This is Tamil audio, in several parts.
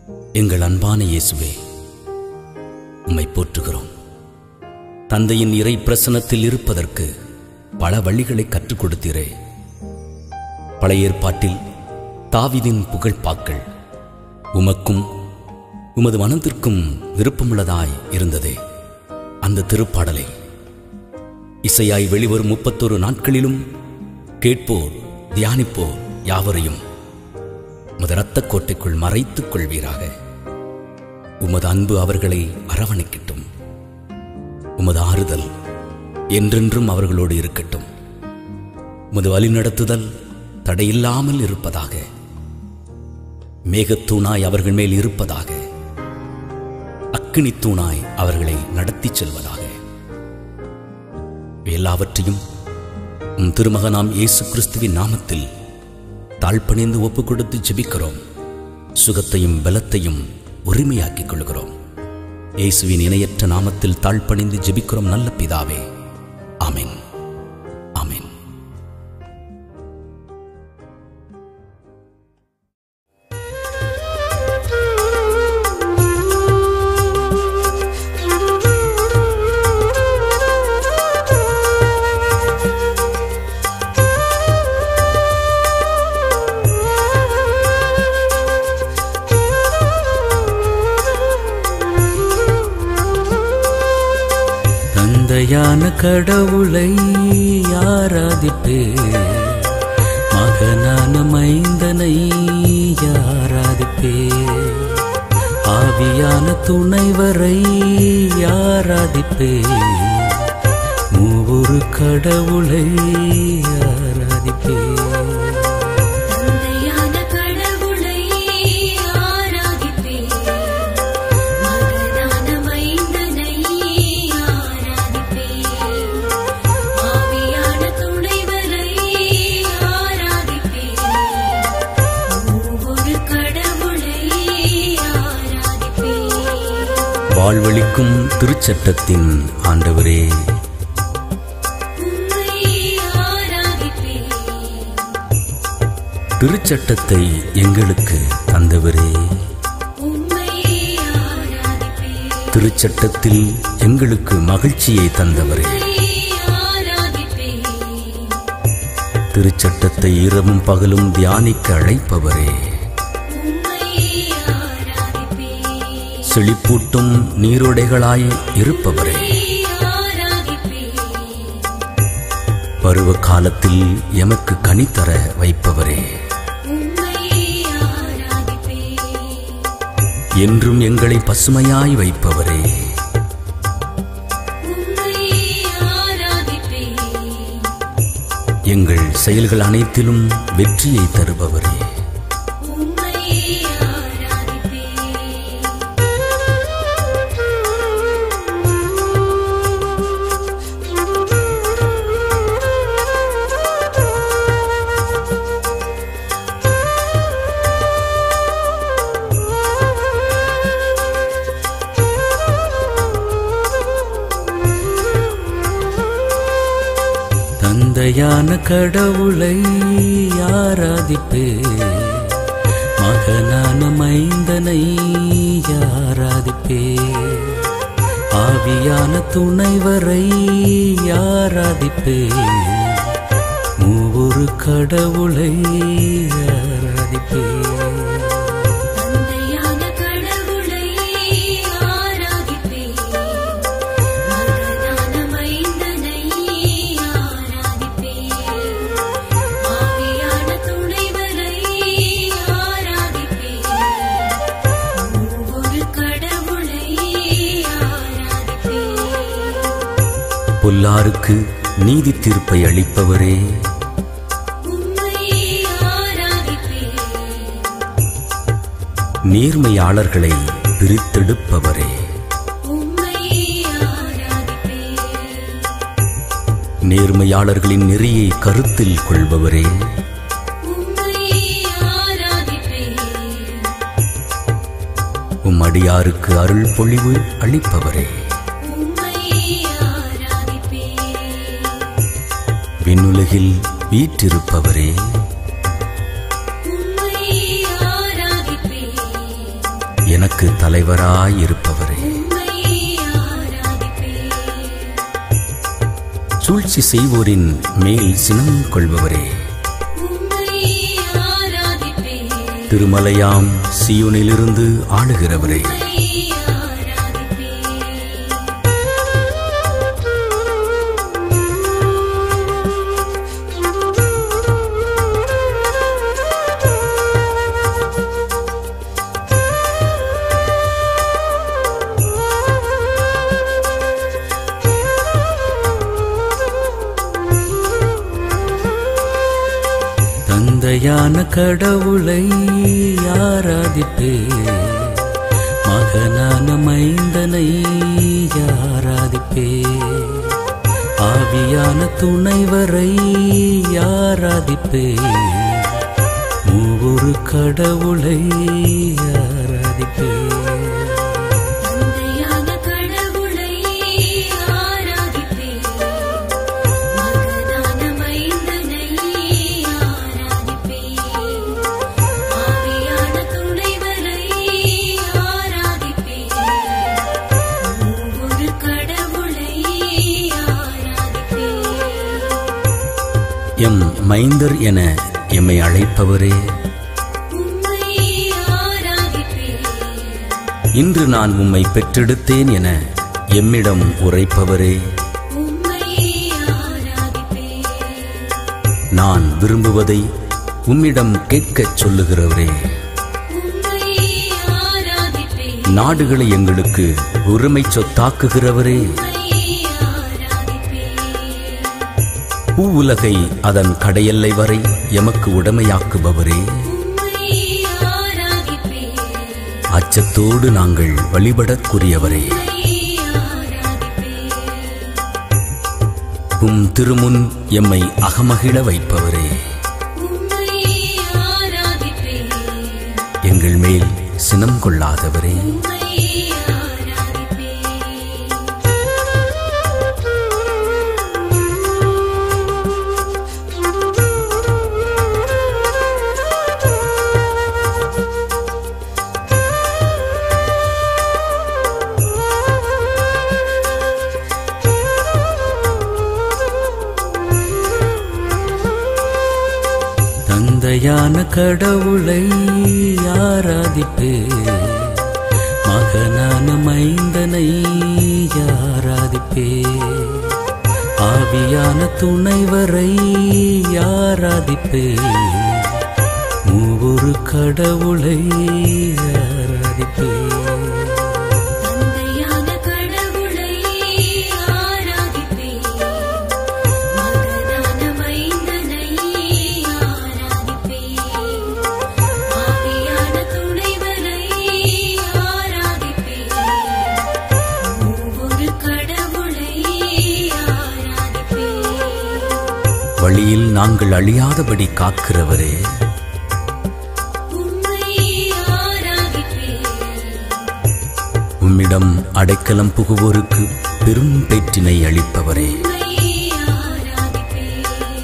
எங்கள் அன்பான இயேசுவே உம்மை போற்றுகிறோம் தந்தையின் இறை பிரசனத்தில் இருப்பதற்கு பல வழிகளை கற்றுக் கொடுத்தீரே பழைய ஏற்பாட்டில் தாவிதின் புகழ்பாக்கள் உமக்கும் உமது மனத்திற்கும் விருப்பமுள்ளதாய் இருந்ததே அந்த திருப்பாடலை இசையாய் வெளிவரும் முப்பத்தொரு நாட்களிலும் கேட்போர் தியானிப்போர் யாவரையும் உமது இரத்தக் கோட்டைக்குள் மறைத்துக் கொள்வீராக உமது அன்பு அவர்களை அரவணைக்கட்டும் உமது ஆறுதல் என்றென்றும் அவர்களோடு இருக்கட்டும் உமது வழிநடத்துதல் தடையில்லாமல் இருப்பதாக மேகத்தூணாய் அவர்கள் மேல் இருப்பதாக அக்கினி தூணாய் அவர்களை நடத்திச் செல்வதாக எல்லாவற்றையும் உம் திருமகனாம் இயேசு கிறிஸ்துவின் நாமத்தில் தாழ்பணிந்து ஒப்புக் கொடுத்து ஜெபிக்கிறோம் சுகத்தையும் பலத்தையும் உரிமையாக்கிக் கொள்கிறோம் இயேசுவின் இணையற்ற நாமத்தில் தாழ்பணிந்து ஜெபிக்கிறோம் நல்ல பிதாவே ஆமென் ஆமென் தந்தையான கடவுளை ஆராதிப்பே மகனான மைந்தனை ஆராதிப்பே ஆவியான துணைவரை ஆராதிப்பே மூவொரு கடவுளை ஆராதிப்பே தந்தையான கடவுளை ஆராதிப்பேன் மகனான மைந்தனை ஆராதிப்பேன் ஆவியான துணைவரை ஆராதிப்பேன் ஒவ்வொரு கடவுளை ஆராதிப்பேன் வாழ்வழிக்கும் திருச்சட்டத்தின் ஆண்டவரே உம்மை ஆராதிப்பேன் திருச்சட்டத்தை எங்களுக்கு தந்தவரே உம்மை ஆராதிப்பேன் திருச்சட்டத்தில் எங்களுக்கு மகிழ்ச்சியை தந்தவரே ஆராதிப்பேன் திருச்சட்டத்தை இரவும் பகலும் தியானிக்க அழைப்பவரே உம்மை ஆராதிப்பேன் செழிப்பூட்டும் நீரோடைகளாய் இருப்பவரே ஆராதிப்பேன் பருவ காலத்தில் எமக்கு கனித்தர வைப்பவரே உம்மை ஆராதிப்பேன் என்றும் எங்களை பசுமையாய் வைப்பவரே உம்மை ஆராதிப்பேன் எங்கள் செயல்கள் அனைத்திலும் வெற்றியை தருபவரே உம்மை ஆராதிப்பேன் தந்தையான கடவுளை ஆராதிப்பே மகனான மைந்தனை ஆராதிப்பே ஆவியான துணைவரை ஆராதிப்பே மூவொரு கடவுளை ஆராதிப்பே தந்தையான கடவுளை ஆராதிப்பேன் மகனான மைந்தனை ஆராதிப்பேன் ஆவியான துணைவரை ஆராதிப்பேன் ஒவ்வொரு கடவுளை ஆராதிப்பேன் பொல்லாருக்கு நீதி தீர்ப்பை அளிப்பவரே உம்மை ஆராதிப்பேன் நேர்மையாளர்களை பிரித்தெடுப்பவரே உம்மை ஆராதிப்பேன் நேர்மையாளர்களின் நெறியை கருத்தில் கொள்பவரே உம்மை ஆராதிப்பேன் உம் அடியாருக்கு அருள் பொழிவு அளிப்பவரே உம்மை ஆராதிப்பேன் விண்ணுலகில் வீற்றிருப்பவரே உம்மை ஆராதிப்பேன் எனக்கு தலைவராயிருப்பவரே உம்மை ஆராதிப்பேன் சூழ்ச்சி செய்வோரின் மேல் சினம் கொள்பவரே உம்மை ஆராதிப்பேன் திருமலையாம் சியோனிலிருந்து ஆளுகிறவரே உம்மை ஆராதிப்பேன் தந்தையான கடவுளை ஆராதிப்பே மகனான மைந்தனை ஆராதிப்பே ஆவியான துணைவரை ஆராதிப்பே மூவொரு கடவுளை ஆராதிப்பே தந்தையான கடவுளை ஆராதிப்பேன் மகனான மைந்தனை ஆராதிப்பேன் ஆவியான துணைவரை ஆராதிப்பேன் ஒவ்வொரு கடவுளை ஆராதிப்பேன் எம் மைந்தர் என எம்மை அழைப்பவரே உம்மை ஆராதிப்பேன் இன்று நான் உம்மை பெற்றெடுத்தேன் என எம்மிடம் உரைப்பவரே உம்மை ஆராதிப்பேன் நான் விரும்புவதை உம்மிடம் கேட்கச் சொல்லுகிறவரே உம்மை ஆராதிப்பேன் நாடுகளை எங்களுக்கு உரிமை சொத்தாக்குகிறவரே உம்மை ஆராதிப்பேன் பூ உலகை அதன் கடையெல்லை வரை எமக்கு உடமையாக்குபவரே உம்மை ஆராதிப்பேன் அச்சத்தோடு நாங்கள் வழிபடற்குரியவரே உம்மை ஆராதிப்பேன் உம் திருமுன் எம்மை அகமகிழ வைப்பவரே உம்மை ஆராதிப்பேன் எங்கள் மேல் சினம் கொள்ளாதவரே உம்மை ஆராதிப்பேன் தந்தையான கடவுளை ஆராதிப்பே மகனான மைந்தனை ஆராதிப்பே ஆவியான துணைவரை ஆராதிப்பே மூவொரு கடவுளை ஆராதிப்பே தந்தையான கடவுளை ஆராதிப்பேன் மகனான மைந்தனை ஆராதிப்பேன் ஆவியான துணைவரை ஆராதிப்பேன் ஒவ்வொரு கடவுளை ஆராதிப்பேன் வழியில் நாங்கள் அழியாதபடி காக்கிறவரே உம்மை ஆராதிப்பேன் உம்மிடம் அடைக்கலம் புகுவோருக்கு பெரும் பேற்றினை அளிப்பவரே உம்மை ஆராதிப்பேன்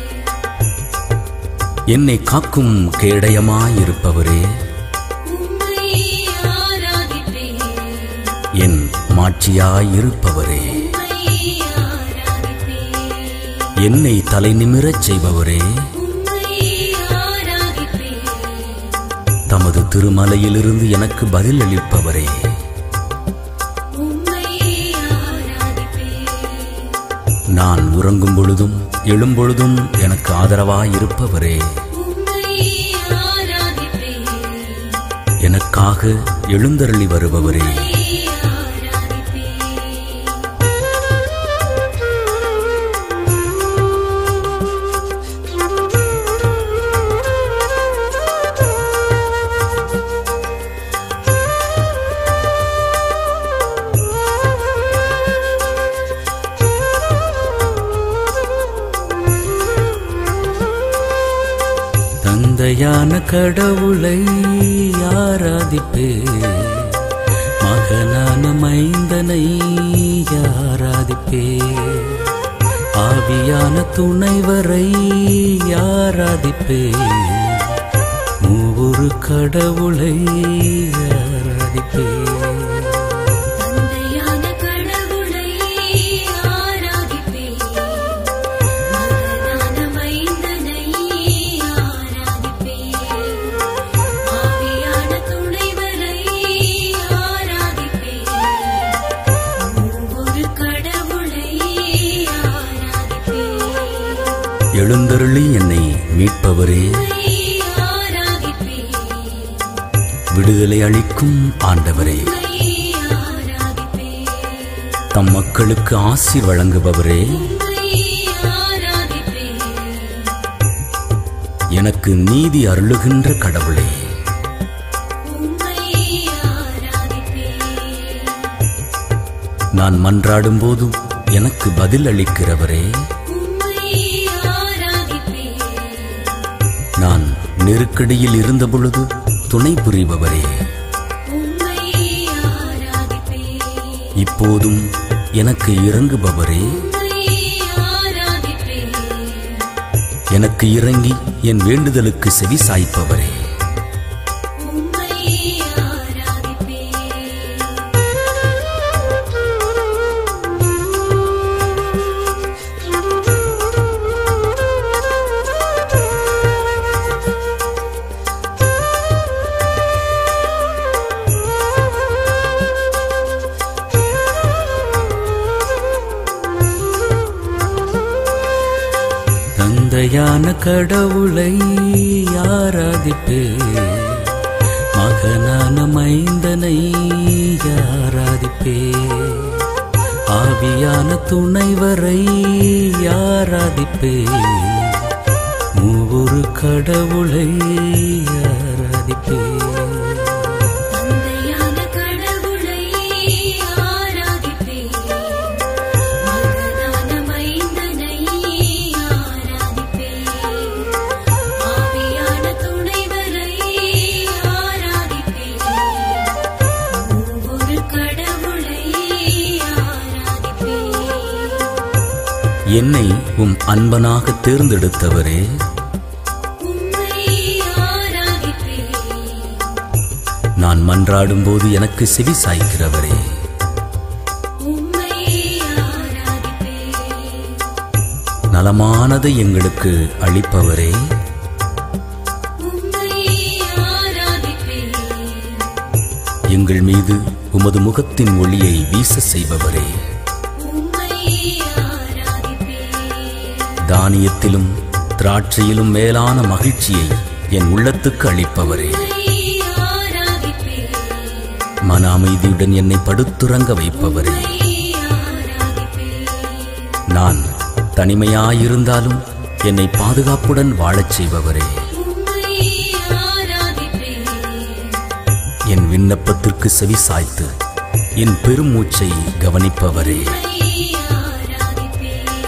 என்னை காக்கும் கேடயமாயிருப்பவரே உம்மை ஆராதிப்பேன் என் மாட்சியாயிருப்பவரே உம்மை ஆராதிப்பேன் என்னை தலை நிமிரச் செய்பவரே உம்மை ஆராதிப்பேன் தமது திருமலையிலிருந்து எனக்கு பதில் அளிப்பவரே உம்மை ஆராதிப்பேன் நான் உறங்கும் பொழுதும் எழும்பொழுதும் எனக்கு ஆதரவாயிருப்பவரே உம்மை ஆராதிப்பேன் எனக்காக எழுந்தருளி வருபவரே உம்மை ஆராதிப்பேன் தந்தையான கடவுளை ஆராதிப்பே மகனான மைந்தனை ஆராதிப்பே ஆவியான துணைவரை ஆராதிப்பே மூவொரு கடவுளை ஆராதிப்பே ஆராதிப்பேன் தந்தையான கடவுளை ஆராதிப்பேன் மகனான மைந்தனை ஆராதிப்பேன் ஆவியான துணைவரை ஆராதிப்பேன் ஒவ்வொரு கடவுளை ஆராதிப்பேன் எழுந்தருளி என்னை மீட்பவரே ஆராதிப்பேன் விடுதலை அளிக்கும் ஆண்டவரே ஆராதிப்பேன் தம் மக்களுக்கு ஆசி வழங்குபவரே ஆராதிப்பேன் எனக்கு நீதி அருளுகின்ற கடவுளே உம்மை ஆராதிப்பேன் நான் மன்றாடும் போது எனக்கு பதில் அளிக்கிறவரே உம்மை ஆராதிப்பேன் நான் நெருக்கடியில் இருந்தபொழுது துணை புரிபவரே உம்மை ஆராதிப்பேன் இப்போதும் எனக்கு இறங்குபவரே உம்மை ஆராதிப்பேன் எனக்கு இறங்கி என் வேண்டுதலுக்கு செவி சாய்ப்பவரே உம்மை ஆராதிப்பேன் தந்தையான கடவுளை ஆராதிப்பேன் மகனான மைந்தனை ஆராதிப்பேன் ஆவியான துணைவரை ஆராதிப்பேன் மூவொரு கடவுளை ஆராதிப்பேன் தந்தையான கடவுளை ஆராதிப்பேன் மகனான மைந்தனை ஆராதிப்பேன் ஆவியான துணைவரை ஆராதிப்பேன் ஒவ்வொரு கடவுளை ஆராதிப்பேன் என்னை உம் அன்பனாக தேர்ந்தெடுத்தவரே உம்மை ஆராதிப்பேன் நான் மன்றாடும்போது எனக்கு செவி சாய்க்கிறவரே உம்மை ஆராதிப்பேன் நலமானதை எங்களுக்கு அளிப்பவரே உம்மை ஆராதிப்பேன் எங்கள் மீது உமது முகத்தின் ஒளியை வீச செய்பவரே உம்மை ஆராதிப்பேன் தானியத்திலும் திராட்சையிலும் மேலான மகிழ்ச்சியை என் உள்ளத்துக்கு அளிப்பவரே ஆராதிப்பேன் மன அமைதியுடன் என்னை படுத்துறங்க வைப்பவரே ஆராதிப்பேன் நான் தனிமையாயிருந்தாலும் என்னை பாதுகாப்புடன் வாழச் செய்பவரே உம்மை ஆராதிப்பேன் என் விண்ணப்பத்திற்கு செவி சாய்த்து என் பெருமூச்சை கவனிப்பவரே ஆராதிப்பேன்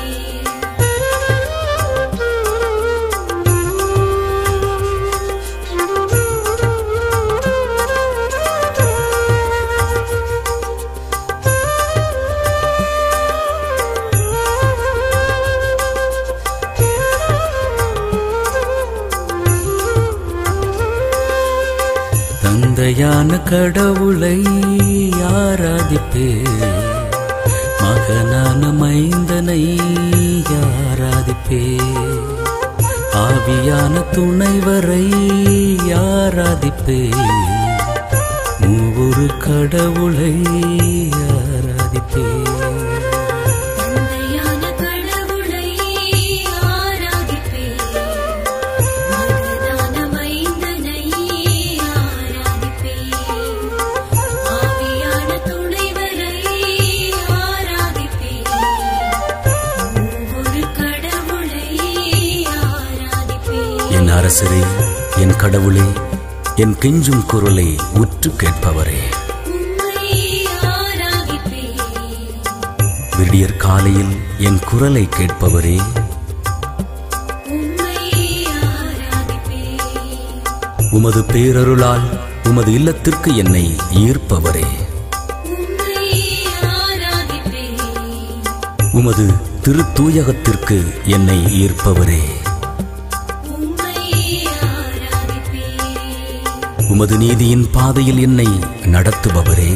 தந்தையான கடவுளை ஆராதிப்பேன் மகனான மைந்தனை ஆராதிப்பேன் ஆவியான துணைவரை ஆராதிப்பேன் மூவொரு கடவுளை ஆராதிப்பேன் தந்தையான கடவுளை ஆராதிப்பேன் மகனான மைந்தனை ஆராதிப்பேன் ஆவியான துணைவரை ஆராதிப்பேன் ஒவ்வொரு கடவுளை ஆராதிப்பேன் என் அரசரே என் கடவுளே என் கெஞ்சும் குரலை உற்று கேட்பவரே உம்மை ஆராதிப்பேன் விடியற் காலையில் என் குரலை கேட்பவரே உம்மை ஆராதிப்பேன் உமது பேரருளால் உமது இல்லத்திற்கு என்னை ஈர்ப்பவரே உம்மை ஆராதிப்பேன் உமது திருத்தூயகத்திற்கு என்னை ஈர்ப்பவரே உம்மை ஆராதிப்பேன் உமது நீதியின் பாதையில் என்னை நடத்துபவரே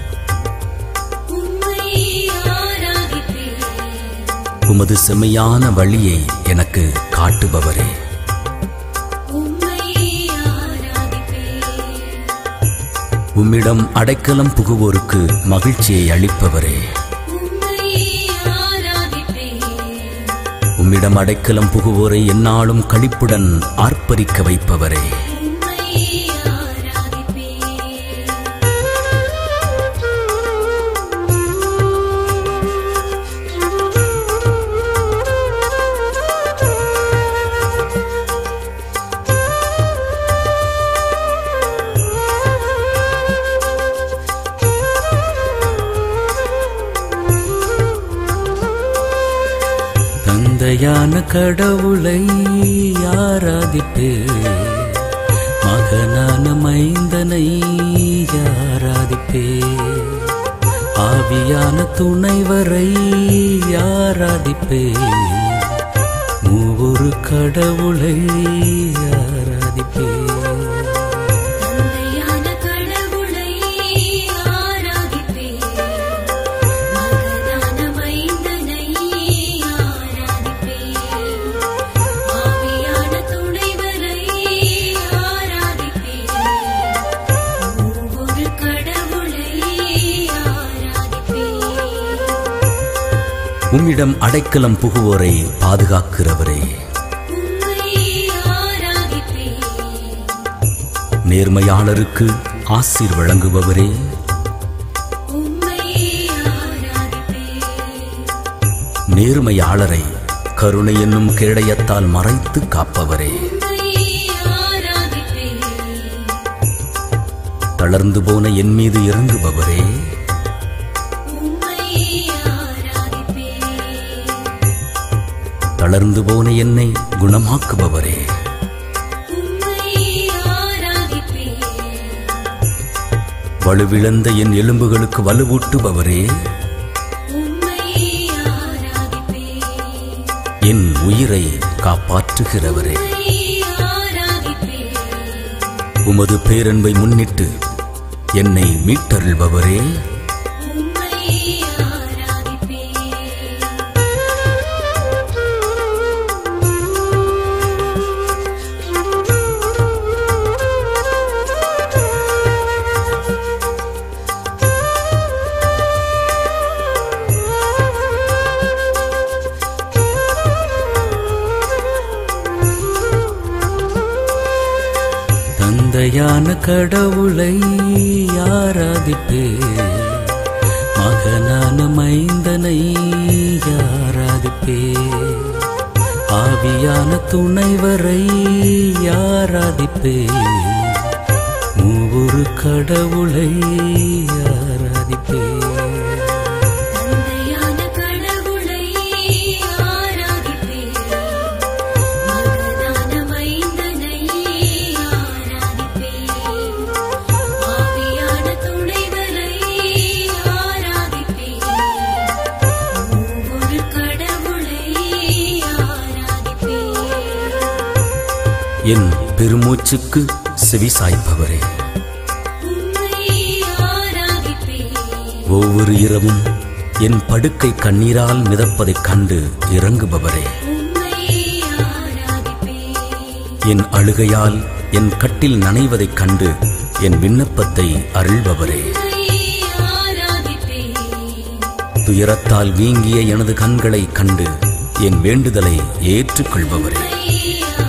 உம்மை ஆராதிப்பேன் உமது செம்மையான வழியை எனக்கு காட்டுபவரே உம்மை ஆராதிப்பேன் உம்மிடம் அடைக்கலம் புகுவோருக்கு மகிழ்ச்சியை அளிப்பவரே உம்மை ஆராதிப்பேன் உம்மிடம் அடைக்கலம் புகுவோரை எந்நாளும் களிப்புடன் ஆர்ப்பரிக்க வைப்பவரே உம்மை ஆராதிப்பேன் தந்தையான கடவுளை ஆராதிப்பே மகனான மைந்தனை ஆராதிப்பே ஆவியான துணைவரை ஆராதிப்பே மூவொரு கடவுளை ஆராதிப்பே தந்தையான கடவுளை ஆராதிப்பேன் மகனான மைந்தனை ஆராதிப்பேன் ஆவியான துணைவரை ஆராதிப்பேன் ஒவ்வொரு கடவுளை ஆராதிப்பேன் உம்மிடம் அடைக்கலம் புகுவோரை பாதுகாக்கிறவரே உம்மை ஆராதிப்பேன் நேர்மையாளருக்கு ஆசீர் வழங்குபவரே உம்மை ஆராதிப்பேன் நேர்மையாளரை கருணை என்னும் கேடயத்தால் மறைத்து காப்பவரே உம்மை ஆராதிப்பேன் தளர்ந்து போன என் மீது இறங்குபவரே உம்மை ஆராதிப்பேன் தளர்ந்து போன என்னை குணமாக்குபவரே உம்மை ஆராதிப்பேன் வலுவிழந்த என் எலும்புகளுக்கு வலுவூட்டுபவரே உம்மை ஆராதிப்பேன் என் உயிரை காப்பாற்றுகிறவரே உம்மை ஆராதிப்பேன் உமது பேரன்பை முன்னிட்டு என்னை மீட்டருள்பவரே உம்மை ஆராதிப்பேன் தந்தையான கடவுளை ஆராதிப்பே மகனான மைந்தனை ஆராதிப்பே ஆவியான துணைவரை ஆராதிப்பே மூவொரு கடவுளை ஆராதிப்பே தந்தையான கடவுளை ஆராதிப்பேன் மகனான மைந்தனை ஆராதிப்பேன் ஆவியான துணைவரை ஆராதிப்பேன் ஒவ்வொரு கடவுளை ஆராதிப்பேன் என் பெருமூச்சுக்கு செவிசாய்ப்பவரே உம்மை ஆராதிப்பேன் ஒவ்வொரு இரவும் என் படுக்கை கண்ணீரால் மிதப்பதைக் கண்டு இறங்குபவரே உம்மை ஆராதிப்பேன் என் அழுகையால் என் கட்டில் நனைவதைக் கண்டு என் விண்ணப்பத்தை அருள்பவரே உம்மை ஆராதிப்பேன் துயரத்தால் வீங்கிய எனது கண்களைக் கண்டு என் வேண்டுதலை ஏற்றுக்கொள்பவரே ஆராதிப்பேன்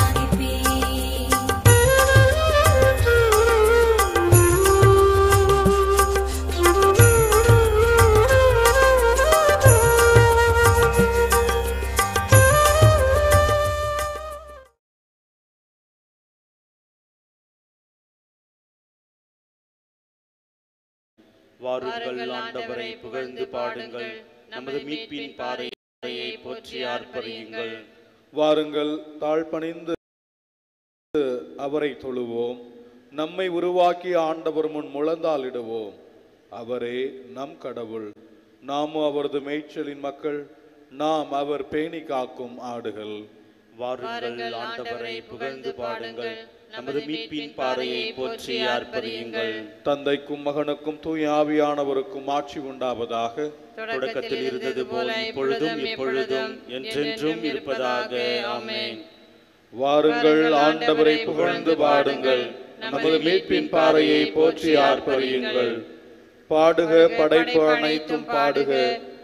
வாருங்கள் ஆண்டவரை புகழ்ந்து பாடுங்கள் நமது மீட்பின் பாறையை போற்றி ஆர்ப்பரியுங்கள் வாருங்கள் தாழ்பணிந்து அவரை தொழுவோம் நம்மை உருவாக்கிய ஆண்டவர் முன் முழந்தாளிடுவோம் அவரே நம் கடவுள் நாமும் அவரது மேய்ச்சலின் மக்கள் நாம் அவர் பேணி காக்கும் ஆடுகள் வாருங்கள் ஆண்டவரை புகழ்ந்து பாடுங்கள் நமது மீட்பின் பாறையை போற்றி ஆர்ப்பரியுங்கள் தந்தைக்கும் மகனுக்கும் தூய ஆவியானவருக்கும் ஆட்சி உண்டாவதாக தொடக்கத்தில் இருந்தது போல இப்பொழுதும் எப்பொழுதும் என்றென்றும் இருப்பதாக ஆமென் வாருங்கள் ஆண்டவரை புகழ்ந்து பாடுங்கள் நமது மீட்பின் பாறையை போற்றி ஆர்ப்பரியுங்கள் பாடுக படைப்பு அனைத்தும் பாடுக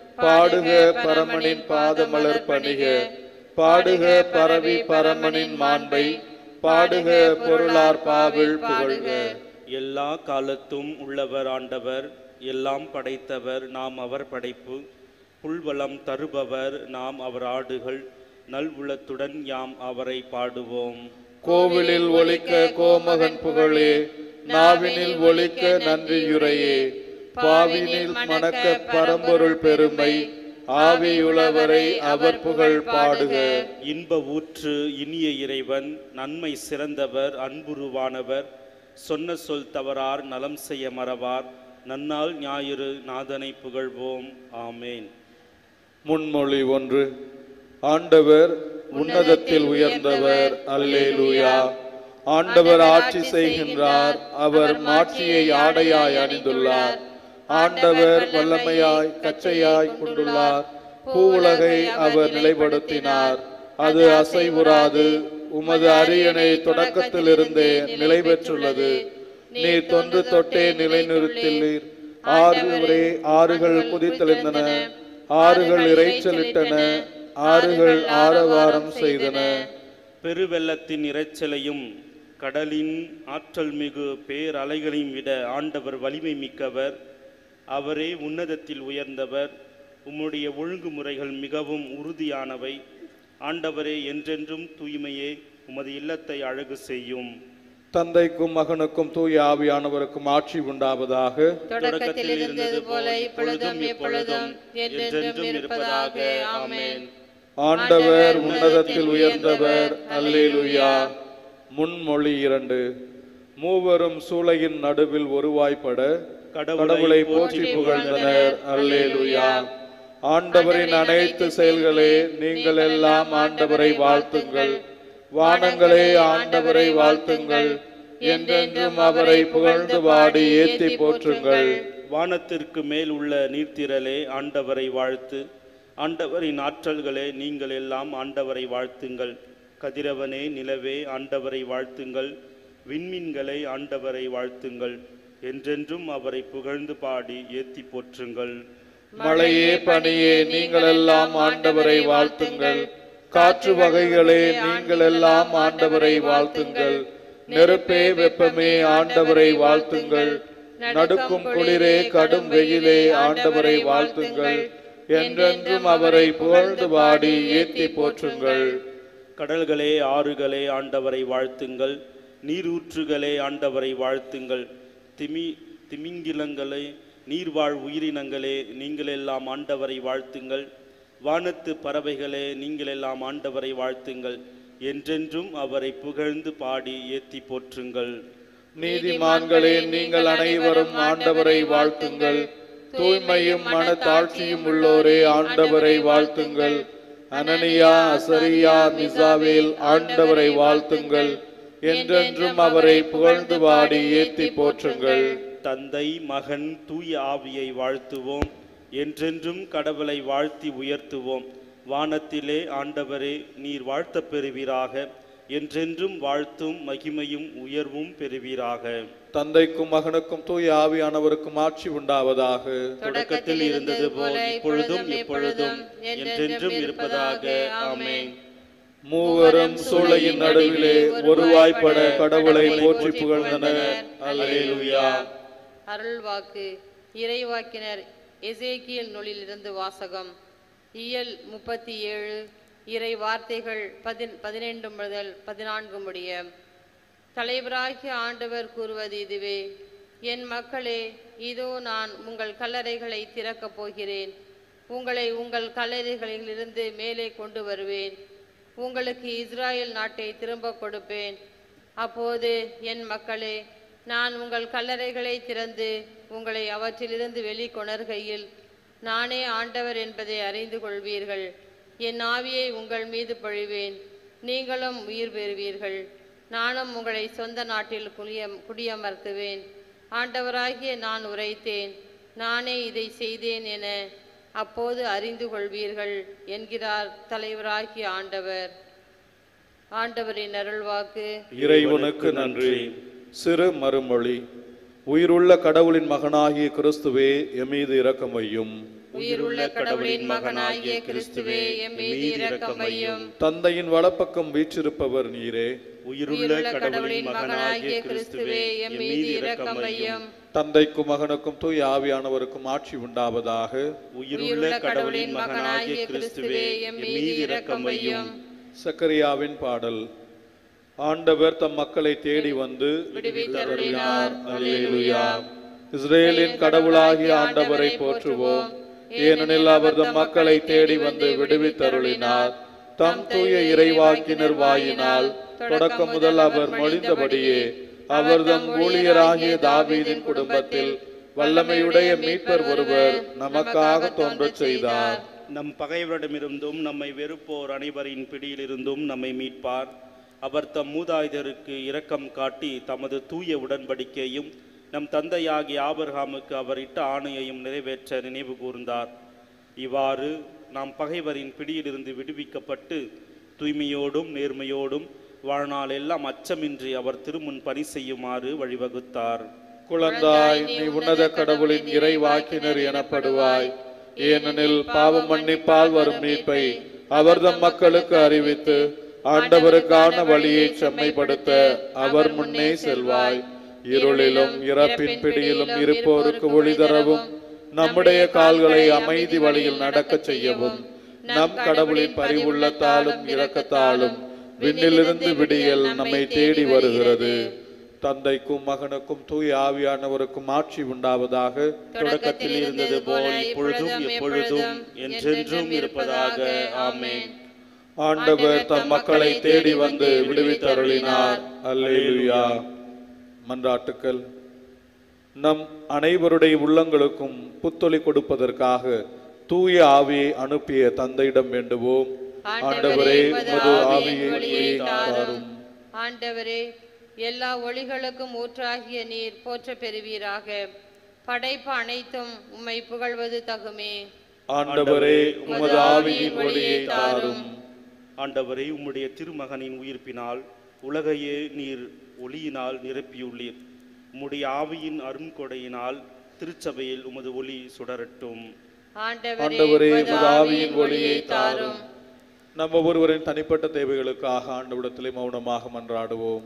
பாடுக பரமனின் பாதமலர் பணிக பாடுக பரவி பரமனின் மாண்பை பாடுக பொருளார் பாவில் புகழ்க எல்லா காலத்தும் உள்ளவர் ஆண்டவர் எல்லாம் படைத்தவர் நாம் அவர் படைப்பு புல்வளம் தருபவர் நாம் அவர் ஆடுகள் நல்வுளத்துடன் யாம் அவரை பாடுவோம் கோவிலில் ஒலிக்க கோமகன் புகழே நாவினில் ஒலிக்க நன்றியுரையே பாவினில் மணக்க பரம்பொருள் பெருமை ஆவியுளவரை அவர் புகழ் பாடுக இன்ப ஊற்று இனிய இறைவன் நன்மை சிறந்தவர் அன்புருவானவர் சொன்ன சொல் தவறார் நலம் செய்ய மறவார் நன்னாள் ஞாயிறு நாதனை புகழ்வோம் ஆமேன் முன்மொழி ஒன்று ஆண்டவர் உன்னதத்தில் உயர்ந்தவர் அல்லேலூயா ஆண்டவர் ஆட்சி செய்கின்றார் அவர் மாட்சியை ஆடையாய் அணிந்துள்ளார் ஆண்டவர் வல்லமையாய் கச்சையாய் கொண்டுள்ளார் பூவுலகை அவர் நிலைப்படுத்தினார் அது அசைவுறாது உமது அரியணை தொடக்கத்திலிருந்தே நிலை பெற்றுள்ளது நீர் தொன்று தொட்டே நிலைநிறுத்தினீர் ஆறுவரே ஆறுகள் குதித்தெழுந்தன ஆறுகள் இறைச்சலிட்டன ஆறுகள் ஆரவாரம் செய்தன பெருவெள்ளத்தின் இரைச்சலையும் கடலின் ஆற்றல் மிகு பேரலைகளையும் விட ஆண்டவர் வலிமை மிக்கவர் அவரே உன்னதத்தில் உயர்ந்தவர் உம்முடைய ஒழுங்குமுறைகள் மிகவும் உறுதியானவை ஆண்டவரே என்றென்றும் தூய்மையே உமது இல்லத்தை அழகு செய்யும் தந்தைக்கும் மகனுக்கும் தூய ஆவியானவருக்கும் ஆட்சி உண்டாவதாக தொடக்கத்தில் இருந்தது போல இப்பொழுதும் எப்பொழுதும் என்றென்றும் இருப்பதாக ஆமென் ஆண்டவர் உன்னதத்தில் உயர்ந்தவர் அல்லேலூயா முன்மொழி இரண்டு மூவரும் சூளையின் நடுவில் ஒருவாய்ப்பட கடவுளை போற்றி புகழ்ந்தனர் அல்லேலூயா ஆண்டவரின் அனைத்து செயல்களே நீங்கள் எல்லாம் ஆண்டவரை வாழ்த்துங்கள் வானங்களே ஆண்டவரை வாழ்த்துங்கள் என்றென்றும் அவரை புகழ்ந்து பாடி ஏத்தி போற்றுங்கள் வானத்திற்கு மேல் உள்ள நீர்த்திரளே ஆண்டவரை வாழ்த்து ஆண்டவரின் ஆற்றல்களே நீங்கள் எல்லாம் ஆண்டவரை வாழ்த்துங்கள் கதிரவனே நிலவே ஆண்டவரை வாழ்த்துங்கள் விண்மீன்களை ஆண்டவரை வாழ்த்துங்கள் என்றென்றும் அவரை புகழ்ந்து பாடி ஏத்தி போற்றுங்கள் மழையே பனியே நீங்கள் எல்லாம் ஆண்டவரை வாழ்த்துங்கள் காற்று வகைகளே நீங்கள் எல்லாம் ஆண்டவரை வாழ்த்துங்கள் நெருப்பே வெப்பமே ஆண்டவரை வாழ்த்துங்கள் நடுக்கும் குளிரே கடும் வெயிலே ஆண்டவரை வாழ்த்துங்கள் என்றென்றும் அவரை புகழ்ந்து பாடி ஏத்தி போற்றுங்கள் கடல்களே ஆறுகளே ஆண்டவரை வாழ்த்துங்கள் நீரூற்றுகளே ஆண்டவரை வாழ்த்துங்கள் திமி திமிங்கிலங்களே நீர்வாழ் உயிரினங்களே நீங்கள் எல்லாம் ஆண்டவரை வாழ்த்துங்கள் வானத்து பறவைகளே நீங்கள் எல்லாம் ஆண்டவரை வாழ்த்துங்கள் என்றென்றும் அவரை புகழ்ந்து பாடி ஏத்தி போற்றுங்கள் நீதிமான்களே நீங்கள் அனைவரும் ஆண்டவரை வாழ்த்துங்கள் தூய்மையும் மனத்தாட்சியும் உள்ளோரே ஆண்டவரை வாழ்த்துங்கள் அனனியா அசரியா மிசாவேல் ஆண்டவரை வாழ்த்துங்கள் என்றென்றும் அவரை புகழ்ந்து பாடி ஏத்தி போற்றுங்கள் தந்தை மகன் தூய ஆவியை வாழ்த்துவோம் என்றென்றும் கடவுளை வாழ்த்தி உயர்த்துவோம் வானத்திலே ஆண்டவரே நீர் வாழ்த்தப் பெறுவீராக என்றென்றும் வாழ்த்தும் மகிமையும் உயர்வும் பெறுவீராக தந்தைக்கும் மகனுக்கும் தூய ஆவியானவருக்கும் ஆட்சி உண்டாவதாக தொடக்கத்தில் இருந்தது போல் இப்பொழுதும் எப்பொழுதும் என்றென்றும் இருப்பதாக ஆமென் மூவரும் சூளையின் நடுவிலே ஒருவாய்ப்பட கடவுளை போற்றி புகழ்ந்தனர் அல்லேலூயா அருள்வாக்கு இறைவாக்கினர் எசேக்கியல் நூலிலிருந்து வாசகம் இயல் முப்பத்தி ஏழு இறை வார்த்தைகள் பதின் பதினெண்டு முதல் பதினான்கு முடிய தலைவராகிய ஆண்டவர் கூறுவது இதுவே என் மக்களே இதோ நான் உங்கள் கல்லறைகளை திறக்கப் போகிறேன் உங்களை உங்கள் கல்லறைகளிலிருந்து மேலே கொண்டு வருவேன் உங்களுக்கு இஸ்ராயேல் நாட்டை திரும்ப கொடுப்பேன் அப்போது என் மக்களே நான் உங்கள் கல்லறைகளை திறந்து உங்களை அவற்றிலிருந்து வெளிக்கொணர்கையில் நானே ஆண்டவர் என்பதை அறிந்து கொள்வீர்கள் என் ஆவியை உங்கள் மீது பொழிவேன் நீங்களும் உயிர் பெறுவீர்கள் நானும் உங்களை சொந்த நாட்டில் குடிய குடியமர்த்துவேன் ஆண்டவராகிய நான் உரைத்தேன் நானே இதை செய்தேன் என அப்போது அறிந்து கொள்வீர்கள் என்கிறார் தலைவராகிய ஆண்டவர் ஆண்டவரின் அருள்வாக்கு இறைவனுக்கு நன்றி சிறு மறுமொழி உயிருள்ள கடவுளின் மகனாகிய கிறிஸ்துவே எமீது இரக்கம் வையும் உயிருள்ள கடவுளின் மகனாகிய கிறிஸ்துவே எம் மீது இரக்கம் வையும் தந்தையின் வலப்பக்கம் வீற்றிருப்பவர் நீரே உயிருள்ள கடவுளின் மகனாகிய கிறிஸ்துவே எம் மீது இரக்கம் வையும் தந்தைக்கும் மகனுக்கும் தூய் ஆவியானவருக்கும் ஆட்சி உண்டாவதாக உயிருள்ள கடவுளின் மகனாகிய கிறிஸ்துவே எம் மீது இரக்கம் வையும் சக்கரியாவின் பாடல் ஆண்டவர் தம் மக்களை தேடி வந்து விடுவித்தருளினார். அல்லேலூயா இஸ்ரேலின் கடவுளாகிய ஆண்டவரை போற்றுவோம் ஏனெனில் அவர் தம் மக்களை தேடி வந்து விடுவித்தருளினார் தம் தூய இறைவாக்கினர் வாயினால் தொடக்கம் முதல் அவர் மொழிந்தபடியே அவர் தம் ஊழியராகிய தாவீதின் குடும்பத்தில் வல்லமையுடைய மீட்பர் ஒருவர் நமக்காக தோன்றச் செய்தார் நம் பகைவரிடமிருந்தும் நம்மை வெறுப்போர் அனைவரின் பிடியிலிருந்தும் நம்மை மீட்பார் அவர் தம் மூதாதையருக்கு இரக்கம் காட்டி தமது தூய உடன்படிக்கையும் நம் தந்தையாகிய ஆபிரகாமுக்கு அவர் இட்ட ஆணையையும் நிறைவேற்ற நினைவு கூர்ந்தார் இவ்வாறு நாம் பகைவரின் பிடியிலிருந்து விடுவிக்கப்பட்டு தூய்மையோடும் நேர்மையோடும் வாழ்நாள் எல்லாம் அச்சமின்றி அவர் திருமுன் பணி செய்யுமாறு வழிவகுத்தார் குழந்தாய் நீ உன்னத கடவுளின் இறைவாக்கினர் எனப்படுவாய் ஏனெனில் பாவம் மன்னிப்பால் வரும் மீட்பை அவர்தம் மக்களுக்கு அறிவித்து ஆண்டவருக்கான வழியை செம்மைப்படுத்த அவர் முன்னே செல்வாய் இருளிலும் இறப்பின் பிடியிலும் இருப்போருக்கு ஒளி தரவும் நம்முடைய கால்களை அமைதி வழியில் நடக்கச் செய்யவும் நம் கடவுளின் பரிவுள்ளத்தாலும் இரக்கத்தாலும் விண்ணிலிருந்து விடியல் நம்மை தேடி வருகிறது தந்தைக்கும் மகனுக்கும் தூய ஆவியானவருக்கும் ஆட்சி உண்டாவதாக தொடக்கத்தில் இருந்தது போல இப்பொழுதும் எப்பொழுதும் என்றென்றும் இருப்பதாக ஆமென் ஆண்டவர் தம் மக்களை தேடி வந்து விடுவித்தருளினார் அல்லேலூயா மன்றாட்டுக்கள் நம் அனைவருடைய உள்ளங்களுக்கும் புத்தொளி கொடுப்பதற்காக தூய ஆவியை அனுப்பிய தந்தையிடம் வேண்டுவோம் ஆண்டவரே உமது ஆவியை ஒளியை தாரும் ஆண்டவரே எல்லா ஒளிகளுக்கும் ஊற்றாகிய நீர் போற்ற பெறுவீராக படைப்பு அனைத்தும் உம்மை புகழ்வது தகுமே ஆண்டவரே உமது ஆவியின் ஒளியை தாரும் ஆண்டவரே உம்முடைய திருமகனின் உயிர்ப்பினால் உலகையே நீர் ஒளியினால் நிரப்பியுள்ளீர் உம்முடைய ஆவியின் அருண்கொடையினால் திருச்சபையில் உமது ஒளி சுடரட்டும் ஆண்டவரே ஆண்டவரே உமது உமது ஆவியின் ஒளியை தாரும் நம்ம ஒருவரின் தனிப்பட்ட தேவைகளுக்காக ஆண்டவிடத்திலே மௌனமாக மன்றாடுவோம்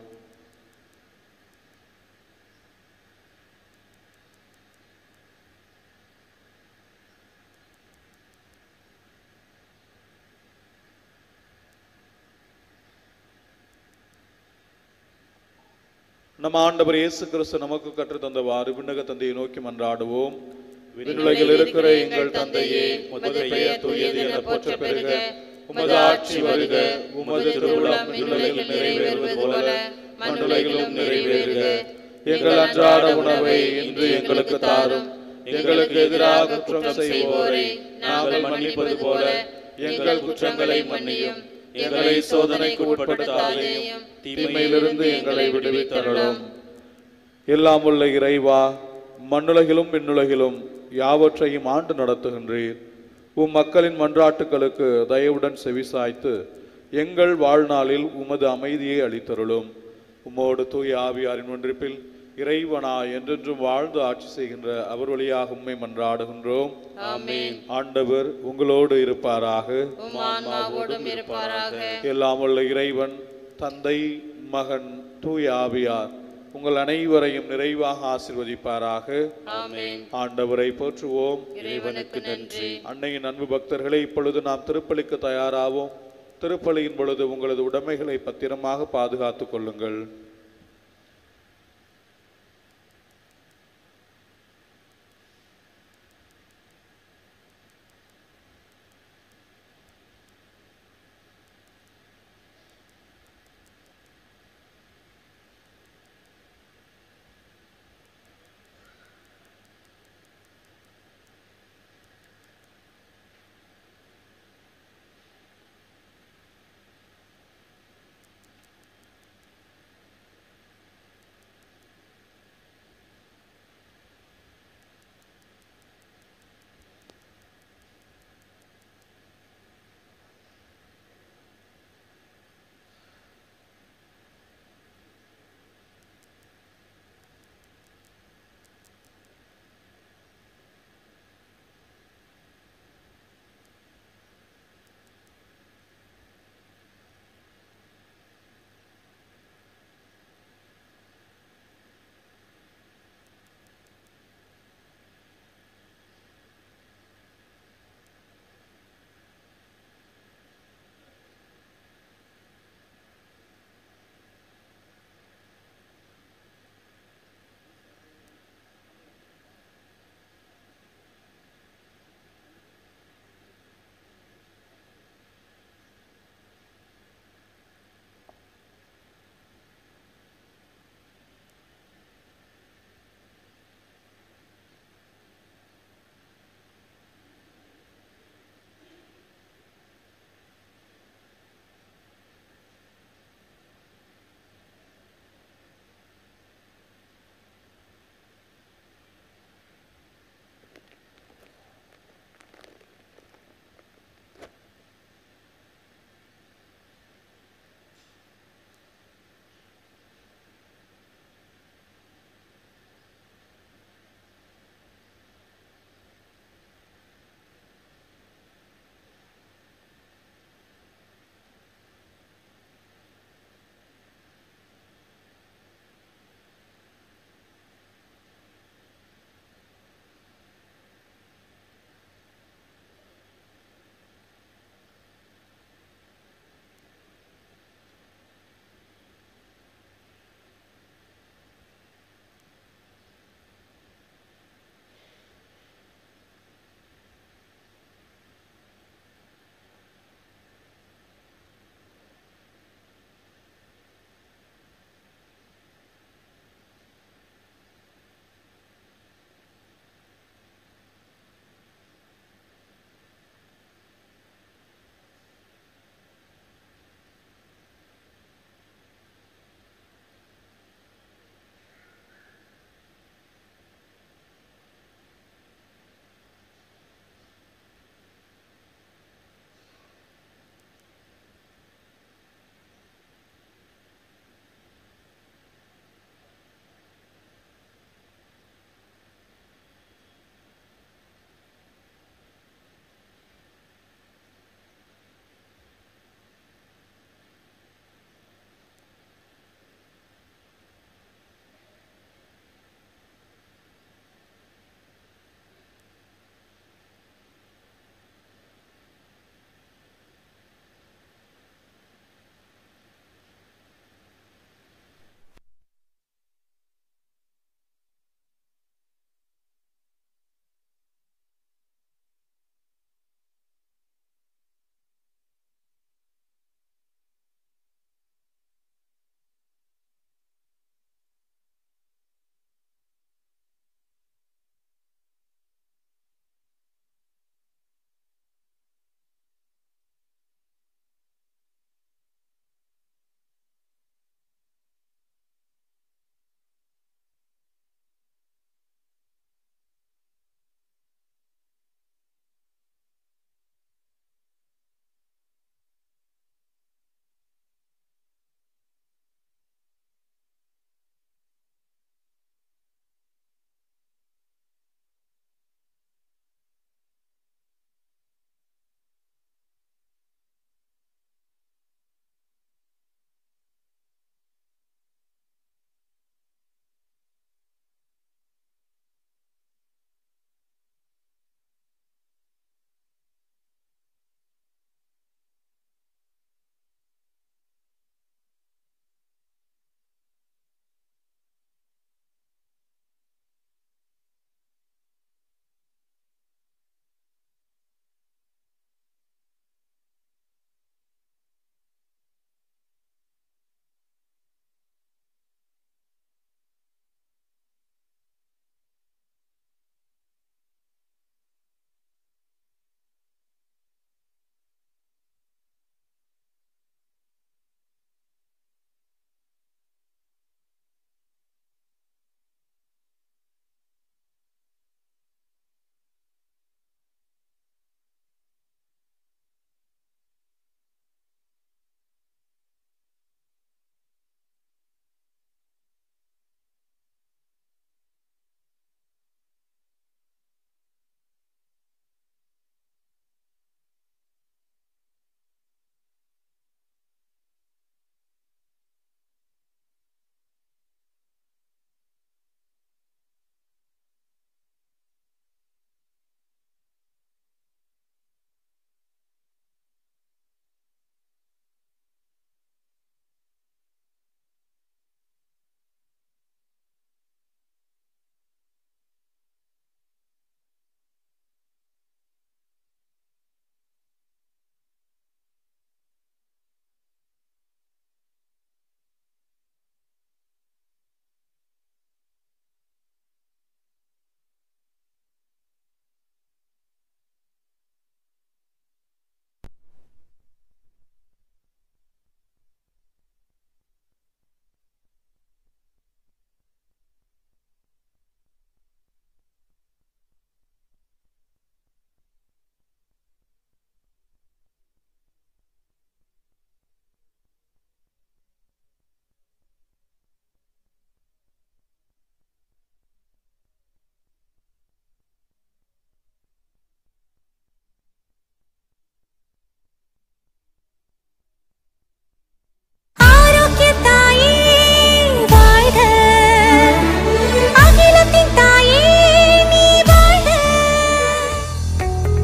நம் ஆண்டவர் இயேசு கிறிஸ்து நமக்கு கற்றுத் தந்தவாறு விண்ணக தந்தையை நோக்கி மன்றாடுவோம் விண்ணுலகில் இருக்கிற எங்கள் தந்தையே உமது பெயர் தூயது என போற்ற பெறுக உமது ஆட்சி வருக உமது திருவுளம் விண்ணுலகில் நிறைவேறுவது போல மண்ணுலகிலும் நிறைவேறுக எங்கள் அன்றாட உணவை இன்று எங்களுக்கு தாரும் எங்களுக்கு எதிராக குற்றம் செய்வோரை நாங்கள் மன்னிப்பது போல எங்கள் குற்றங்களை மன்னியும் எங்களை சோதனைக்கு உட்படுத்தாதேயும் தீமையிலிருந்து எங்களை விடுவித்தருளும் எல்லாம் உள்ள இறைவா மண்ணுலகிலும் விண்ணுலகிலும் யாவற்றையும் ஆண்டு நடத்துகின்றீர் உம் மக்களின் மன்றாட்டுகளுக்கு தயவுடன் செவிசாய்த்து எங்கள் வாழ்நாளில் உமது அமைதியை அளித்தருளும் உம்மோடு தூய ஆவியாரின் ஒன்றிப்பில் இறைவனா என்றென்றும் வாழ்ந்து ஆட்சி செய்கின்ற அவர் வழியாக உம்மை மன்றாடுகின்றோம் ஆமென் ஆண்டவர் உங்களோடு இருப்பாராக உம் ஆன்மாவோடும் இருப்பாராக எல்லாம் உள்ள இறைவன் தந்தை மகன் தூய ஆவியார் உங்கள் அனைவரையும் நிறைவாக ஆசிர்வதிப்பாராக ஆமென் ஆண்டவரை போற்றுவோம் இறைவனுக்கு நன்றி அன்னையின் அன்பு பக்தர்களை இப்பொழுது நாம் திருப்பலிக்கு தயாராவோம் திருப்பலியின் பொழுது உங்களது உடைமைகளை பத்திரமாக பாதுகாத்துக் கொள்ளுங்கள்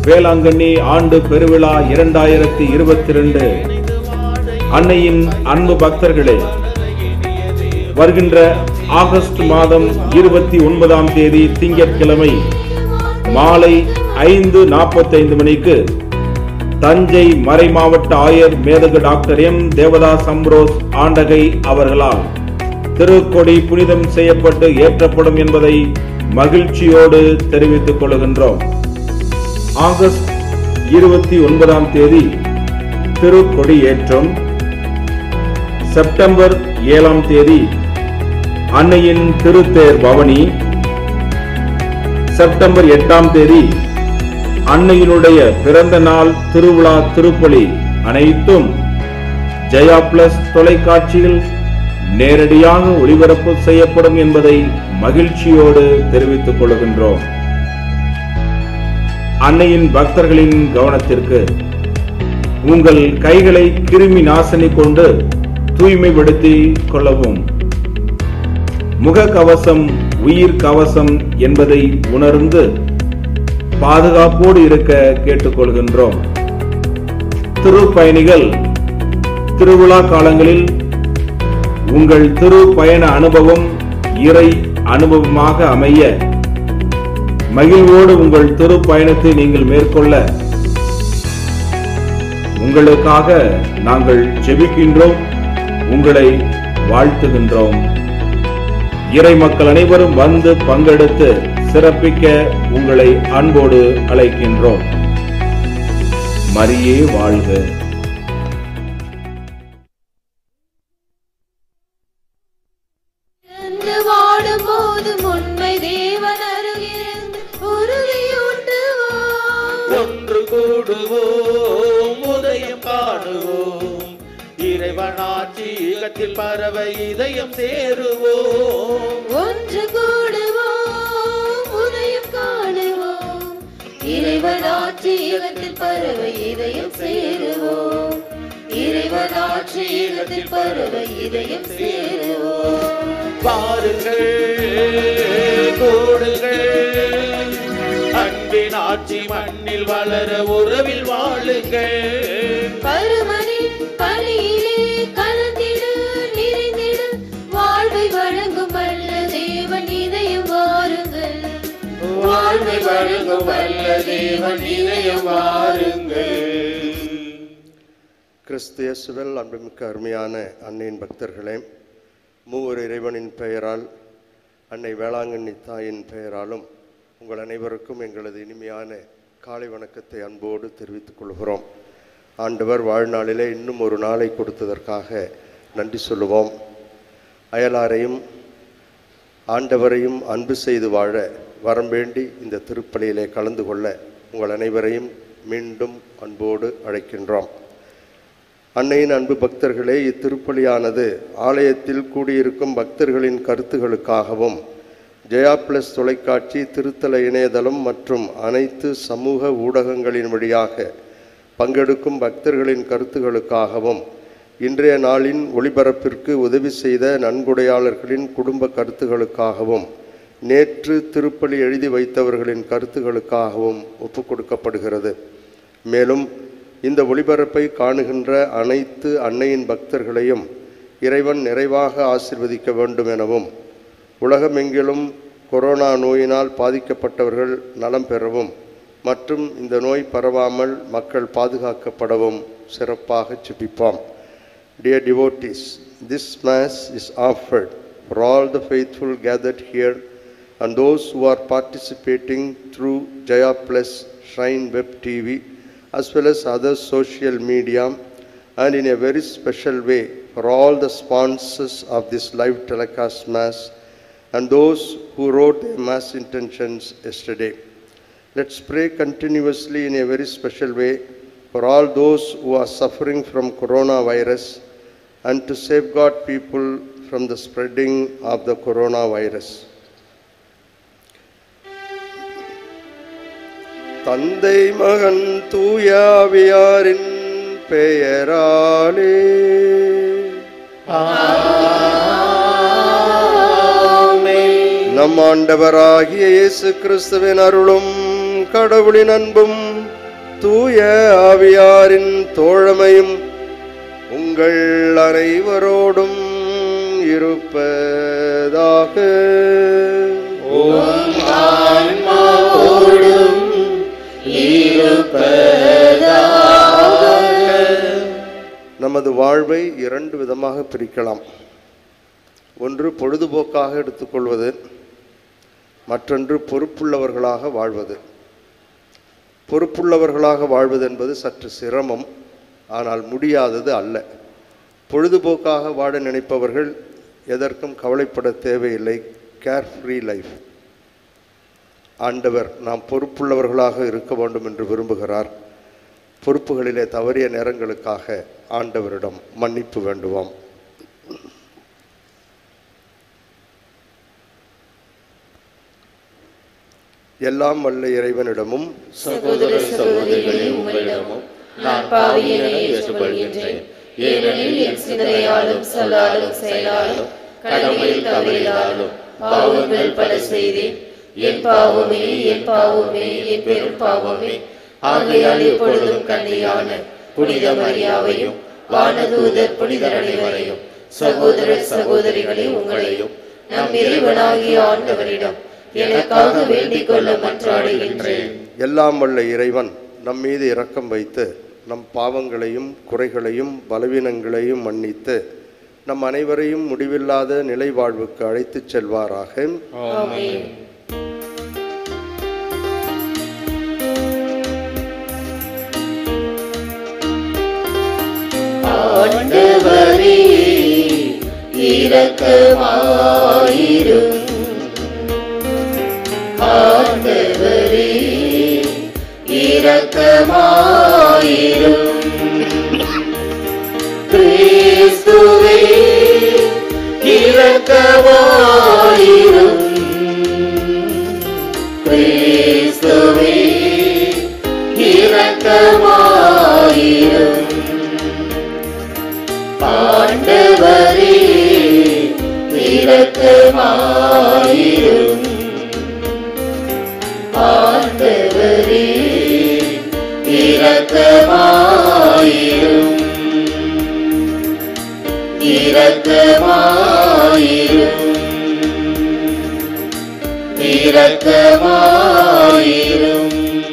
வேளாங்கண்ணி ஆண்டு பெருவிழா இரண்டாயிரத்தி இருபத்தி ரெண்டு அன்னையின் அன்பு பக்தர்களே வருகின்ற ஆகஸ்ட் மாதம் இருபத்தி ஒன்பதாம் தேதி திங்கட்கிழமை மாலை ஐந்து நாற்பத்தைந்து மணிக்கு தஞ்சை மறைமாவட்ட ஆயர் மேதகு டாக்டர் எம் தேவதாஸ் அம்ரோஸ் ஆண்டகை அவர்களால் திருக்கொடி புனிதம் செய்யப்பட்டு ஏற்றப்படும் என்பதை மகிழ்ச்சியோடு தெரிவித்துக் கொள்கின்றோம் ஆகஸ்ட் இருபத்தி ஒன்பதாம் தேதி திருக்கொடி ஏற்றம் செப்டம்பர் ஏழாம் தேதி அன்னையின் திருத்தேர் பவனி செப்டம்பர் எட்டாம் தேதி அன்னையினுடைய பிறந்த நாள் திருவிழா திருப்பலி அனைத்தும் ஜெயா பிளஸ் தொலைக்காட்சியில் நேரடியாக ஒளிபரப்பு செய்யப்படும் என்பதை மகிழ்ச்சியோடு தெரிவித்துக் கொள்கின்றோம் அன்னையின் பக்தர்களின் கவனத்திற்கு உங்கள் கைகளை கிருமி நாசினி கொண்டு தூய்மைப்படுத்தி கொள்ளவும் முக கவசம் உயிர் கவசம் என்பதை உணர்ந்து பாதுகாப்போடு இருக்க கேட்டுக்கொள்கின்றோம் திருப்பயணிகள் திருவிழா காலங்களில் உங்கள் திரு பயண அனுபவம் இறை அனுபவமாக அமைய மகிழ்வோடு உங்கள் திரு பயணத்தை நீங்கள் மேற்கொள்ள உங்களுக்காக நாங்கள் ஜெபிக்கின்றோம் உங்களை வாழ்த்துகின்றோம் இறை மக்கள் அனைவரும் வந்து பங்கெடுத்து சிறப்பிக்க உங்களை அன்போடு அழைக்கின்றோம் மரியே வாழ்க இருந்து வாடும்போது உண்மை தேவன் அருகிருந்து உறுதியூட்டுவார் ஒன்று கூடுவோம் உதயம் காணுவோம் இறைவனாட்சி ஈகத்தில் பறவை இதயம் சேருவோம் ஒன்று கூடுவோம் உதயம் காணுவோம் இறைவனாட்சி ஈகத்தில் பறவை இதயம் சேருவோம் இறைவனாட்சி ஈகத்தில் பறவை இதயம் சேருவோம் பாருங்கள் கூடுங்கள் அன்பின் ஆட்சி மண்ணில் வளர உறவில் வாழுங்கள் பருமனின் பணியிலே கலந்திடு நிறைந்திடு வாழ்வை வழங்கும் வல்ல தேவன் இதயம் வாருங்கள் வாழ்வை வழங்கும் வல்ல தேவன் இதயம் வாருங்கள் கிறிஸ்து இயேசுவில் அன்புமிக்க அருமையான அன்னையின் பக்தர்களே மூவர் இறைவனின் பெயரால் அன்னை வேளாங்கண்ணி தாயின் பெயராலும் உங்கள் அனைவருக்கும் எங்களது இனிமையான காலை வணக்கத்தை அன்போடு தெரிவித்துக் கொள்கிறோம் ஆண்டவர் வாழ்நாளிலே இன்னும் ஒரு நாளை கொடுத்ததற்காக நன்றி சொல்லுவோம் அயலாரையும் ஆண்டவரையும் அன்பு செய்து வாழ வரம் வேண்டி இந்த திருப்பலியிலே கலந்து கொள்ள உங்கள் அனைவரையும் மீண்டும் அன்போடு அழைக்கின்றோம் அன்னையின் அன்பு பக்தர்களே இத்திருப்பலியானது ஆலயத்தில் கூடியிருக்கும் பக்தர்களின் கருத்துகளுக்காகவும் ஜெயா பிளஸ் தொலைக்காட்சி திருத்தல இணையதளம் மற்றும் அனைத்து சமூக ஊடகங்களின் வழியாக பங்கெடுக்கும் பக்தர்களின் கருத்துகளுக்காகவும் இன்றைய நாளின் ஒளிபரப்பிற்கு உதவி செய்த நன்கொடையாளர்களின் குடும்ப கருத்துகளுக்காகவும் நேற்று திருப்பலி எழுதி வைத்தவர்களின் கருத்துகளுக்காகவும் ஒப்புக் கொடுக்கப்படுகிறது மேலும் இந்த ஒளிபரப்பை காணுகின்ற அனைத்து அன்னையின் பக்தர்களையும் இறைவன் நிறைவாக ஆசிர்வதிக்க வேண்டும் எனவும் உலகமெங்கிலும் கொரோனா நோயினால் பாதிக்கப்பட்டவர்கள் நலம் பெறவும் மற்றும் இந்த நோய் பரவாமல் மக்கள் பாதுகாக்கப்படவும் சிறப்பாக ஜெபிப்போம் Dear devotees, this Mass is offered for all the faithful gathered here and those who are participating through Jaya Plus Shrine Web TV as well as other social media and in a very special way for all the sponsors of this live telecast Mass and those who wrote their Mass intentions yesterday. Let's pray continuously in a very special way for all those who are suffering from coronavirus and to safeguard people from the spreading of the coronavirus. தந்தை மகன் தூயாவியாரின் பெயராலே நம் ஆண்டவராகிய இயேசு கிறிஸ்துவின் அருளும் கடவுளின் அன்பும் தூய ஆவியாரின் தோழமையும் உங்கள் அனைவரோடும் இருப்பதாக நமது வாழ்வை இரண்டு விதமாக பிரிக்கலாம் ஒன்று பொழுதுபோக்காக எடுத்துக்கொள்வது மற்றொன்று பொறுப்புள்ளவர்களாக வாழ்வது பொறுப்புள்ளவர்களாக வாழ்வது என்பது சற்று சிரமம் ஆனால் முடியாதது அல்ல பொழுதுபோக்காக வாழ நினைப்பவர்கள் எதற்கும் கவலைப்பட தேவையில்லை கேர் ஃப்ரீ லைஃப் ஆண்டவர் நாம் பொறுப்புள்ளவர்களாக இருக்க வேண்டும் என்று விரும்புகிறார் பொறுப்புகளிலே தவறிய நேரங்களுக்காக ஆண்டவரிடம் மன்னிப்பு வேண்டுவோம் எல்லாம் வல்ல இறைவனிடமும் சகோதர சகோதரிகளே உங்களிடமும் நான் பாவியனை ஏற்றுக்கொள்கின்றேன் ஏனெனில் என் சிந்தனையாலும் சொல்லாலும் செயலாலும் கடமையில் தவறினாலும் பாவங்கள் பல செய்தேன் என் பாவமே என் பாவமே என் பெரும் பாவமே ஆகையால் எப்பொழுதும் கண்ணியான புனித மரியாவையும் வானதூதர் புனிதர் அனைவரையும் சகோதர சகோதரிகளே உங்களையும் நம் இறைவனாகிய ஆண்டவரிடம் எனக்காக வேண்டிக் கொள்ள மன்றாடுகின்றேன் எல்லாம் வல்ல இறைவன் நம் மீது இரக்கம் வைத்து நம் பாவங்களையும் குறைகளையும் பலவீனங்களையும் மன்னித்து நம் அனைவரையும் முடிவில்லாத நிலை வாழ்வுக்கு அழைத்துச் செல்வாராக ஆமென் ஆண்டவரே இரக்கமாயிரும் ஆண்டவரே இரக்கமாயிரும் கிறிஸ்துவே இரக்கமாயிரும் கிறிஸ்துவே இரக்கமாயிரும் ஆண்டவரே இரக்கமாயிரும் ஆண்டவரே இரக்கமாயிரும் இரக்கமாயிரும் இரக்கமாயிரும்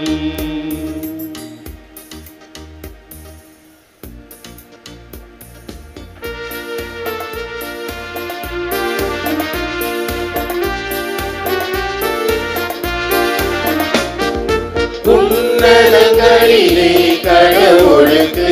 உன்னதங்களிலே கடவுளுக்கு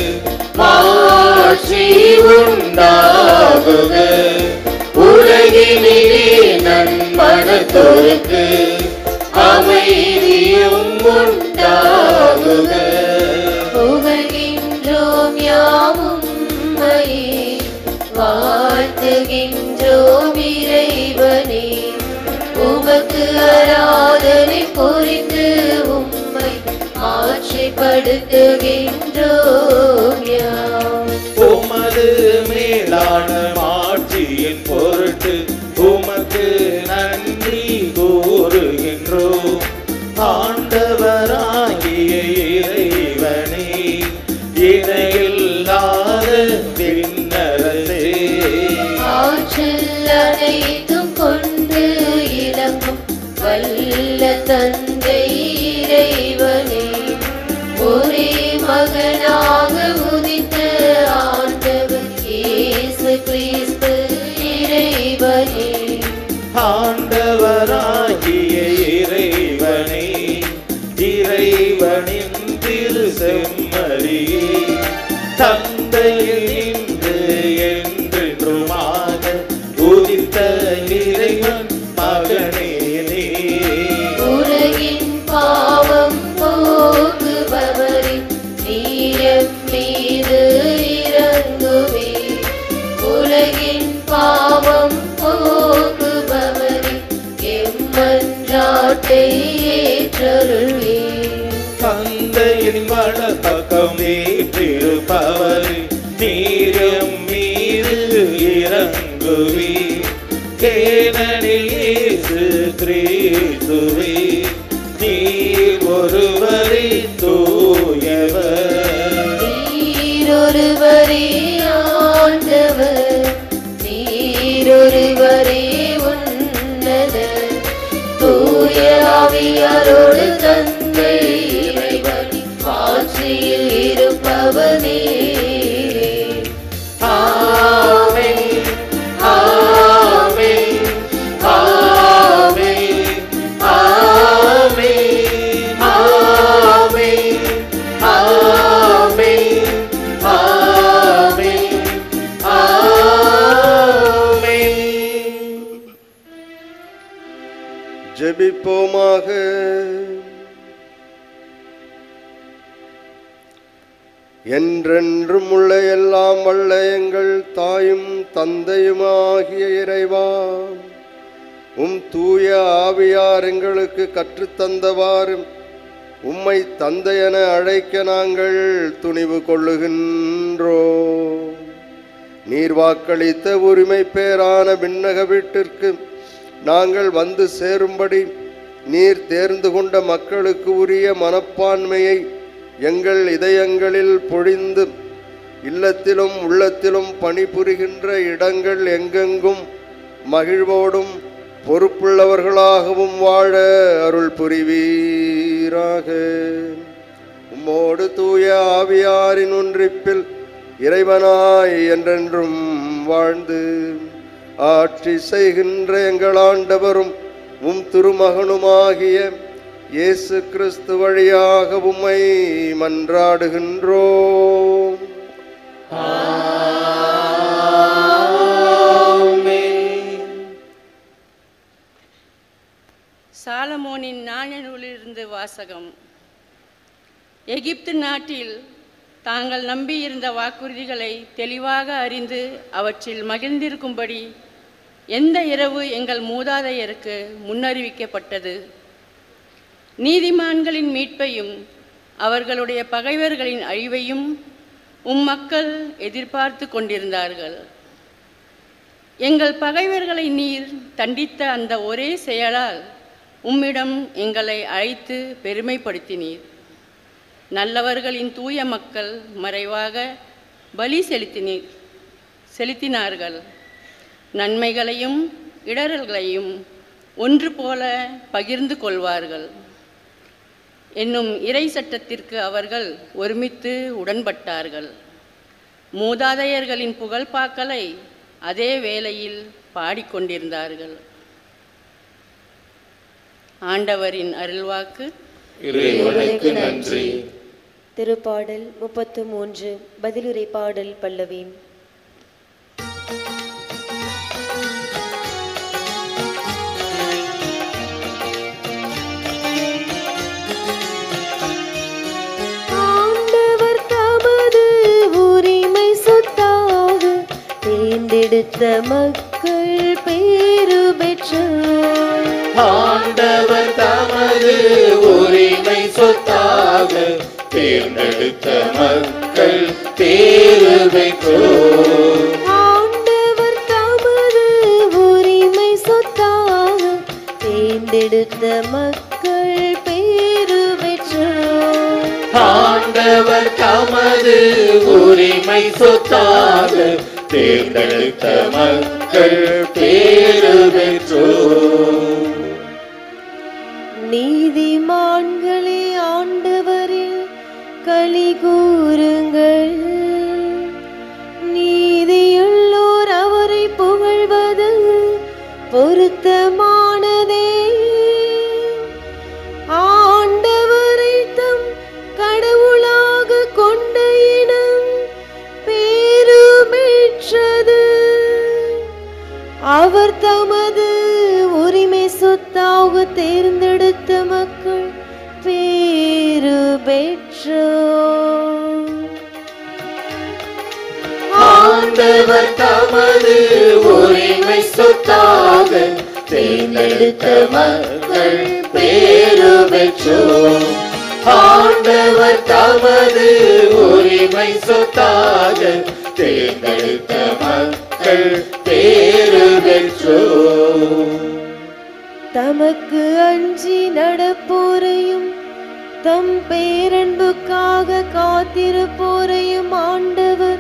மாட்சி உண்டாகுக உலகினிலே நன்மனத்தோருக்கு அமைதியும் உண்டாகுக புகழ்கின்றோம் யாவும் உம்மையே வாழ்த்துகின்றோம் இறைவனே உமக்கு ஆராதனை புரிந்து உம்மை ஆட்சிப்படுத்துகின்றோம் யாம் உமது மேலான மாட்சியின் பொருட்டு உமக்கு நன்றி கூறுகின்றோம் ஆண்டவராகிய இறைவனே இணையில்லாத விண்ணரசே ஆற்றல் அனைத்தும் கொண்டு இறங்கும் வல்ல தந்தை இறைவனே ஒரே மகனாக உதித்த ஆண்டவர் இயேசு கிறிஸ்து இறைவனே ஆண்டவராகிய இறைவனே இறைவனின் திரு செம்மறியே தந்தையில் நின்று என்றென்றுமாக உதித்த இறைவன் மகனே நீ. உலகின் பாவம் போக்குபவரின் நீரம் மீது இறங்குவே உலகின் பாவம் போக்குபவரின் எம்மன்றாட்டை ஏற்றருள்வே தந்தையின் வலப்பக்கம் வீற்றிருப்பவர் நீரம் மீது இறங்குவி கேனனில் இயேசு கிறிஸ்துவே நீர் ஒருவரே தூ உன்னதர் நீரொருவரே ஆண்டவர் நீரொருவரே உன்னத தூய ஆவியாரோடு தந்தை இறைவன் ஆட்சியில் இருப்பவர் நீரே ஆமென் ஆமென் ஆமென் ஆமென் ஆமென் ஆமென் ஆமென் ஆமென் ஜெபிப்போமாக என்றென்றும் உள்ள எல்லாம் வல்ல எங்கள் தாயும் தந்தையுமாகிய இறைவா உம் தூய ஆவியார் எங்களுக்கு கற்றுத்தந்தவாறு உம்மை தந்தையென அழைக்க நாங்கள் துணிவு கொள்ளுகின்றோம் நீர் வாக்களித்த உரிமை பேரான விண்ணக வீட்டிற்கு நாங்கள் வந்து சேரும்படி நீர் தேர்ந்து கொண்ட மக்களுக்கு உரிய மனப்பான்மையை எங்கள் இதயங்களில் பொழிந்து இல்லத்திலும் உள்ளத்திலும் பணிபுரிகின்ற இடங்கள் எங்கெங்கும் மகிழ்வோடும் பொறுப்புள்ளவர்களாகவும் வாழ அருள் புரிவீராக உம்மோடு தூய ஆவியாரின் ஒன்றிப்பில் இறைவனாய் என்றென்றும் வாழ்ந்து ஆட்சி செய்கின்ற எங்கள் ஆண்டவரும் உம் திருமகனுமாகிய இயேசு கிறிஸ்து வழியாக உம்மை மன்றாடுகின்றோம் சாலமோனின் நாணய நூலிலிருந்து வாசகம் எகிப்து நாட்டில் தாங்கள் நம்பியிருந்த வாக்குறுதிகளை தெளிவாக அறிந்து அவற்றில் மகிழ்ந்திருக்கும்படி எந்த இரவு எங்கள் மூதாதையருக்கு முன்னறிவிக்கப்பட்டது நீதிமான்களின் மீட்பையும் அவர்களுடைய பகைவர்களின் அழிவையும் உம் மக்கள் எதிர்பார்த்து கொண்டிருந்தார்கள் எங்கள் பகைவர்களை நீர் தண்டித்த அந்த ஒரே செயலால் உம்மிடம் எங்களை அழைத்து பெருமைப்படுத்தினீர் நல்லவர்களின் தூய மக்கள் மறைவாக பலி செலுத்தினீர் செலுத்தினார்கள் நன்மைகளையும் இடரல்களையும் ஒன்று போல பகிர்ந்து கொள்வார்கள் என்னும் இறை சட்டத்திற்கு அவர்கள் ஒருமித்து உடன்பட்டார்கள் மூதாதையர்களின் புகழ்பாக்களை அதே வேளையில் பாடிக்கொண்டிருந்தார்கள் ஆண்டவரின் அருள்வாக்கு இறைவனுக்கு நன்றி திருப்பாடல் முப்பத்து மூன்று பதிலுரை பாடல் பல்லவி ஆண்டவர் தமது உரிமை சொத்தாக தேர்ந்தெடுத்த மக்கள் பேரு பெற்றார் ஆண்டவர் தமது உரிமை சொத்தாக தேர்ந்தெடுத்த மக்கள் தேர்வு பெற்றோர் ஆண்டவர் தமது உரிமை சொத்தாக தேர்ந்தெடுத்த மக்கள் பேரு பெற்றார் ஆண்டவர் தமது உரிமை சொத்தாக தேர்ந்தெடுத்த மக்கள் பேரு பெற்றோர் நீதிமான்களே ஆண்டவரில் களி கூறுங்கள் நீதியுள்ளோர் அவரை புகழ்வது பொருத்தமானதே ஆண்டவரை தம் கடவுளாக கொண்ட இனம் பேருமேற்றது அவர் தமது உரிமை சொத்தாக தேர்ந்தெடுத்த மக்கள் பேரு பெற்றோர் ஆண்டவர் தமது உரிமை சொத்தாக தேர்ந்தெடுத்த மக்கள் பேரு பெற்றோர் ஆண்டவர் தமது உரிமை சொத்தாக தேர்ந்தெடுத்த மக்கள் பேரு பெற்றோர் தமக்கு அஞ்சி நடப்போரையும் தம் பேரன்புக்காக காத்திருப்போரையும் ஆண்டவர்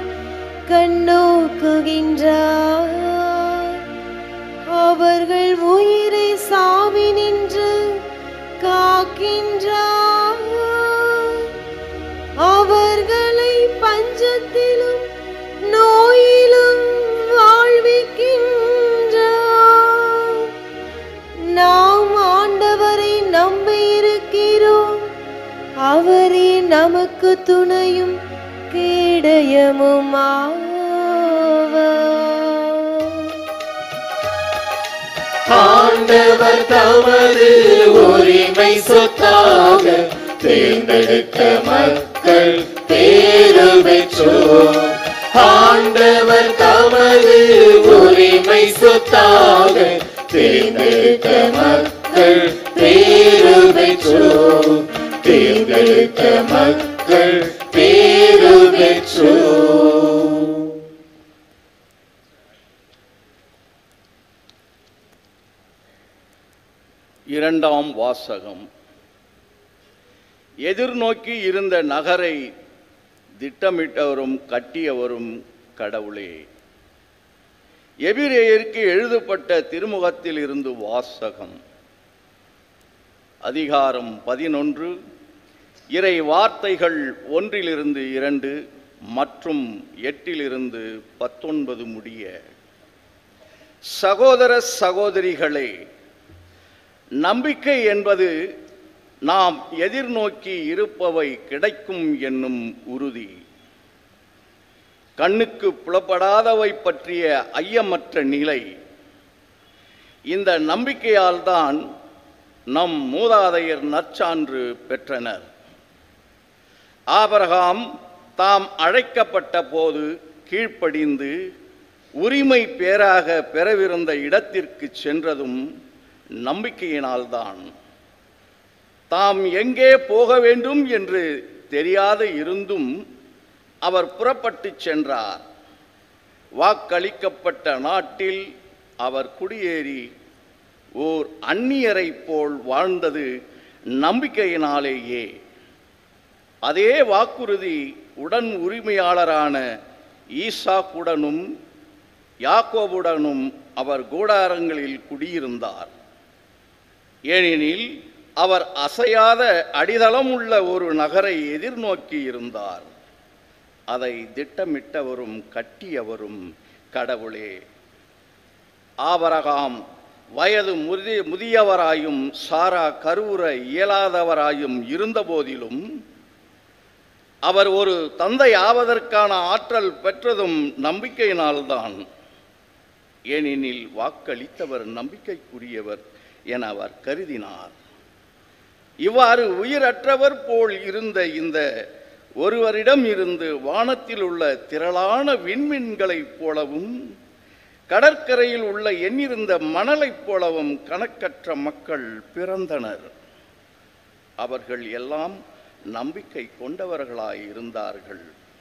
கண்ணோக்குகின்றார் அவர்கள் உயிரை சாவினின்று காக்கின்றார் அவர்களை பஞ்சத்திலும் நோயிலும் வாழ்விக்கின்றார் நாம் ஆண்டவரை நம்பியிருக்கிறோம் அவரே நமக்கு துணையும் கேடயமும் ஆண்டவர் தமது உரிமை சொத்தாக தேர்ந்தெடுத்த மக்கள் பேரு பெற்றோர் ஆண்டவர் தமது உரிமை சொத்தாக தேர்ந்தெடுத்த மக்கள் பேரு பெற்றோர் தேர்ந்தெடுத்த மக்கள் பேரு பெற்றோர் இரண்டாம் வாசகம் எதிர்நோக்கி இருந்த நகரை திட்டமிட்டவரும் கட்டியவரும் கடவுளே எபிரேயருக்கு எழுதப்பட்ட திருமுகத்தில் இருந்து வாசகம் அதிகாரம் பதினொன்று இறை வார்த்தைகள் ஒன்றிலிருந்து இரண்டு மற்றும் எட்டிலிருந்து பத்தொன்பது முடிய சகோதர சகோதரிகளே நம்பிக்கை என்பது நாம் எதிர்நோக்கி இருப்பவை கிடைக்கும் என்னும் உறுதி கண்ணுக்கு புலப்படாதவை பற்றிய ஐயமற்ற நிலை இந்த நம்பிக்கையால் தான் நம் மூதாதையர் நற்சான்று பெற்றனர் ஆபரகாம் தாம் அழைக்கப்பட்ட போது கீழ்ப்படிந்து உரிமை பேராக பெறவிருந்த இடத்திற்கு சென்றதும் நம்பிக்கையினால்தான் தாம் எங்கே போக வேண்டும் என்று தெரியாது இருந்தும் அவர் புறப்பட்டு சென்றார் வாக்களிக்கப்பட்ட நாட்டில் அவர் குடியேறி ஓர் அந்நியரைப் போல் வாழ்ந்தது நம்பிக்கையினாலேயே அதே வாக்குறுதி உடன் உரிமையாளரான ஈசாக்குடனும் யாக்கோபுடனும் அவர் கூடாரங்களில் குடியிருந்தார் ஏனெனில் அவர் அசையாத அடித்தளம் உள்ள ஒரு நகரை எதிர்நோக்கி இருந்தார் அதை திட்டமிட்டவரும் கட்டியவரும் கடவுளே ஆபரகாம் வயது முதி முதியவராயும் சாரா கருவுற இயலாதவராயும் இருந்தபோதிலும் அவர் ஒரு தந்தை ஆவதற்கான ஆற்றல் பெற்றதும் நம்பிக்கையினால்தான் ஏனெனில் வாக்களித்தவர் நம்பிக்கைக்குரியவர் என அவர் கருதினார் இவ்வாறு உயிரற்றவர் போல் இருந்த இந்த ஒருவரிடம் இருந்து வானத்தில் உள்ள திரளான விண்மீன்களைப் போலவும் கடற்கரையில் உள்ள எண்ணிருந்த மணலைப் போலவும் கணக்கற்ற மக்கள் பிறந்தனர் அவர்கள் எல்லாம் நம்பிக்கை கொண்டவர்களாய் இருந்தார்கள்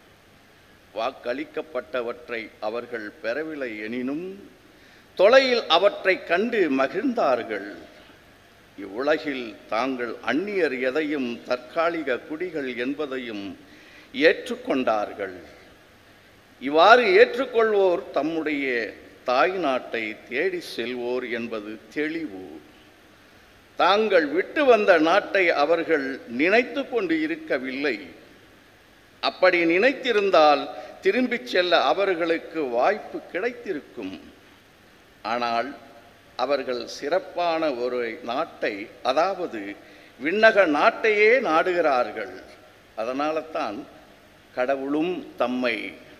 வாக்களிக்கப்பட்டவற்றை அவர்கள் பெறவில்லை எனினும் தொலையில் அவற்றை கண்டு மகிழ்ந்தார்கள் இவ்வுலகில் தாங்கள் அந்நியர் எதையும் தற்காலிக குடிகள் என்பதையும் ஏற்றுக்கொண்டார்கள் இவ்வாறு ஏற்றுக்கொள்வோர் தம்முடைய தாய் நாட்டை தேடி செல்வோர் என்பது தெளிவு தாங்கள் விட்டு வந்த நாட்டை அவர்கள் நினைத்து கொண்டு இருக்கவில்லை அப்படி நினைத்திருந்தால் திரும்பிச் செல்ல அவர்களுக்கு வாய்ப்பு கிடைத்திருக்கும் ஆனால் அவர்கள் சிறப்பான ஒரு நாட்டை அதாவது விண்ணக நாட்டையே நாடுகிறார்கள் அதனால தான் கடவுளும் தம்மை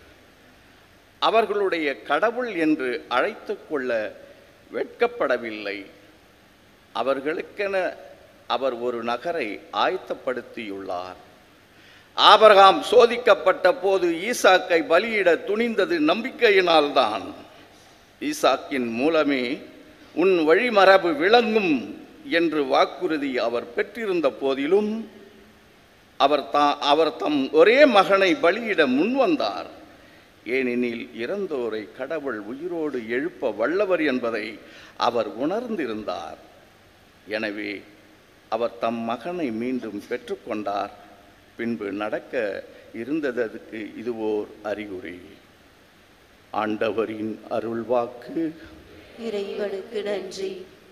அவர்களுடைய கடவுள் என்று அழைத்து கொள்ள வெட்கப்படவில்லை அவர்களுக்கென அவர் ஒரு நகரை ஆயத்தப்படுத்தியுள்ளார் ஆபரகாம் சோதிக்கப்பட்ட போது ஈசாக்கை பலியிட துணிந்தது நம்பிக்கையினால்தான் ஈசாக்கின் மூலமே உன் வழிமரபு விளங்கும் என்று வாக்குறுதி அவர் பெற்றிருந்த போதிலும் அவர் தா அவர் தம் ஒரே மகனை பலியிட முன்வந்தார் ஏனெனில் இறந்தோரை கடவுள் உயிரோடு எழுப்ப வல்லவர் என்பதை அவர் உணர்ந்திருந்தார் எனவே அவர் தம் மகனை மீண்டும் பெற்றுக்கொண்டார் பின்பு நடக்க இருந்ததற்கு இது ஓர் அறிகுறி ஆண்டவரின் அருள்வாக்கு இறைவனுக்கு நன்றி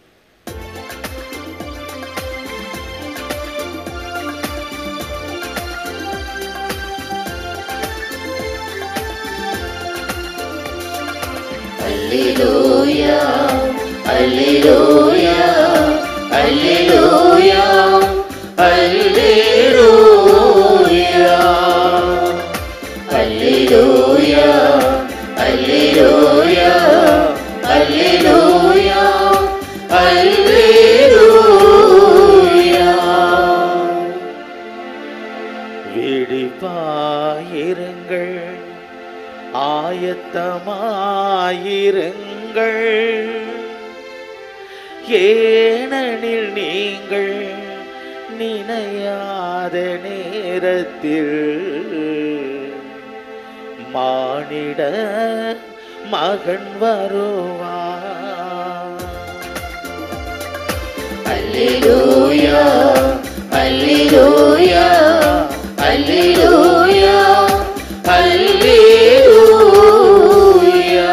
அல்லேலூயா அல்லேலூயா அல்லேலூயா அல்லேலூயா அல்லேலூயா அல்லேலூயா அல்லேலூயா அல்லேலூயா விழிப்பாயிருங்கள் ஆயத்தமாயிருங்கள் ஏனெனில் நீங்கள் நினையாத நேரத்தில் மானிட மகன் வருவார் அல்லேலூயா அல்லேலூயா அல்லேலூயா அல்லேலூயா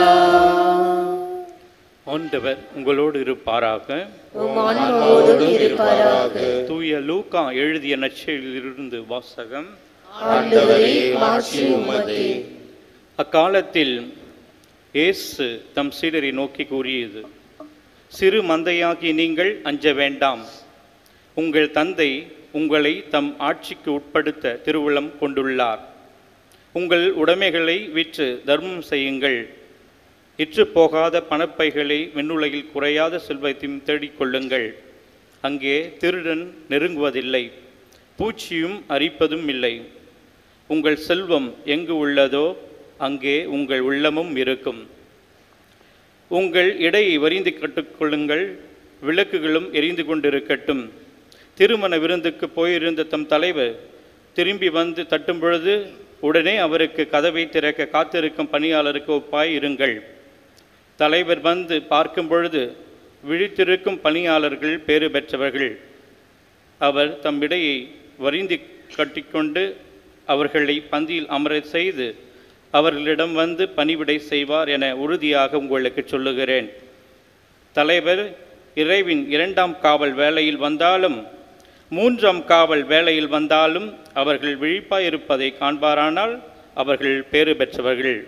ஆண்டவர் உங்களோடு இருப்பாராக உம் ஆன்மாவோடும் இருப்பாராக தூய லூக்கா எழுதிய நற்செய்தியிலிருந்து வாசகம் ஆண்டவரே மாட்சி உமதே அக்காலத்தில் இயேசு தம் சீடரை நோக்கி கூறியது சிறு மந்தையாகி நீங்கள் அஞ்ச வேண்டாம் உங்கள் தந்தை உங்களை தம் ஆட்சிக்கு உட்படுத்த திருவுளம் கொண்டுள்ளார் உங்கள் உடைமைகளை விற்று தர்மம் செய்யுங்கள் இற்று போகாத பணப்பைகளை விண்ணுலகில் குறையாத செல்வத்தையும் தேடிக்கொள்ளுங்கள் அங்கே திருடன் நெருங்குவதில்லை பூச்சியும் அரிப்பதும் இல்லை உங்கள் செல்வம் எங்கு உள்ளதோ அங்கே உங்கள் உள்ளமும் இருக்கும் உங்கள் இடையை வரிந்து கட்டுக்கொள்ளுங்கள் விளக்குகளும் எரிந்து கொண்டிருக்கட்டும் திருமண விருந்துக்கு போயிருந்த தம் தலைவர் திரும்பி வந்து தட்டும் பொழுது உடனே அவருக்கு கதவை திறக்க காத்திருக்கும் பணியாளருக்கு ஒப்பாய் இருங்கள் தலைவர் வந்து பார்க்கும் பொழுது விழித்திருக்கும் பணியாளர்கள் பேறு பெற்றவர்கள் அவர் தம் இடையை வரிந்து கட்டிக்கொண்டு அவர்களை பந்தியில் அமரச் செய்து அவர்களிடம் வந்து பணிவிடை செய்வார் என உறுதியாக உங்களுக்கு சொல்லுகிறேன் தலைவர் இறைவின் இரண்டாம் காவல் வேளையில் வந்தாலும் மூன்றாம் காவல் வேளையில் வந்தாலும் அவர்கள் விழிப்பாயிருப்பதை காண்பாரானால் அவர்கள் பேறு பெற்றவர்கள்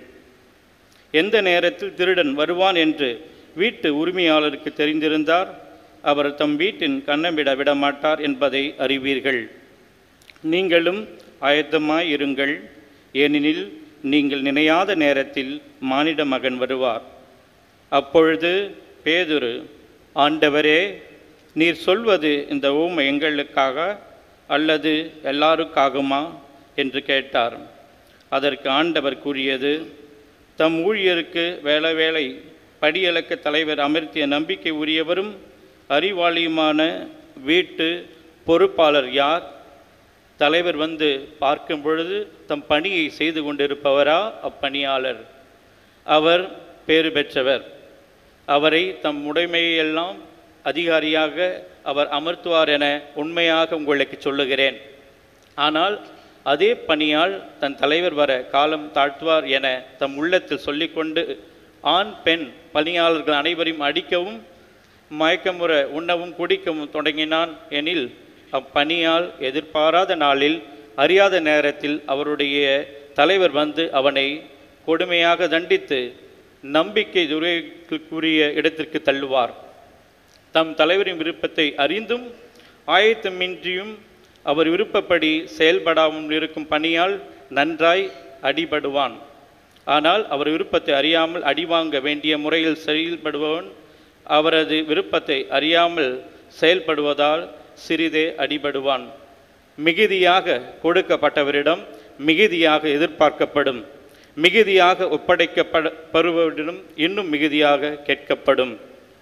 எந்த நேரத்தில் திருடன் வருவான் என்று வீட்டு உரிமையாளருக்கு தெரிந்திருந்தார் அவர் தம் வீட்டின் கண்ணமிட விடமாட்டார் என்பதை அறிவீர்கள் நீங்களும் ஆயத்தமாய் இருங்கள் ஏனெனில் நீங்கள் நினையாத நேரத்தில் மானிட மகன் வருவார் அப்பொழுது பேதுரு ஆண்டவரே நீர் சொல்வது இந்த ஊமை எங்களுக்காக அல்லது எல்லாருக்காகுமா என்று கேட்டார் அதற்கு ஆண்டவர் கூறியது தம் ஊழியருக்கு வேலை வேலை படியலக்க தலைவர் அமர்த்திய நம்பிக்கை உரியவரும் அறிவாளியுமான வீட்டு பொறுப்பாளர் யார் தலைவர் வந்து பார்க்கும் பொழுது தம் பணியை செய்து கொண்டிருப்பவரா அப்பணியாளர் அவர் பேறு பெற்றவர் அவரை தம் உடைமையெல்லாம் அதிகாரியாக அவர் அமர்த்துவார் என உண்மையாக உங்களுக்கு சொல்லுகிறேன் ஆனால் அதே பணியால் தன் தலைவர் வர காலம் தாழ்த்துவார் என தம் உள்ளத்தில் சொல்லிக்கொண்டு ஆண் பெண் பணியாளர்கள் அனைவரையும் அடிக்கவும் மயக்கமுற உண்ணவும் குடிக்கவும் தொடங்கினான் எனில் அப்பணியால் எதிர்பாராத நாளில் அறியாத நேரத்தில் அவருடைய தலைவர் வந்து அவனை கொடுமையாக தண்டித்து நம்பிக்கை துறைக்குரிய இடத்திற்கு தள்ளுவார் தம் தலைவரின் விருப்பத்தை அறிந்தும் ஆயத்தமின்றியும் அவர் விருப்பப்படி செயல்படாமல் இருக்கும் பணியால் நன்றாய் அடிபடுவான் ஆனால் அவர் விருப்பத்தை அறியாமல் அடிவாங்க வேண்டிய முறையில் செயல்படுபவன் அவரது விருப்பத்தை அறியாமல் செயல்படுவதால் சிறிதே அடிபடுவான் மிகுதியாக கொடுக்கப்பட்டவரிடம் மிகுதியாக எதிர்பார்க்கப்படும் மிகுதியாக ஒப்படைக்கப்படுவரிடம் இன்னும் மிகுதியாக கேட்கப்படும்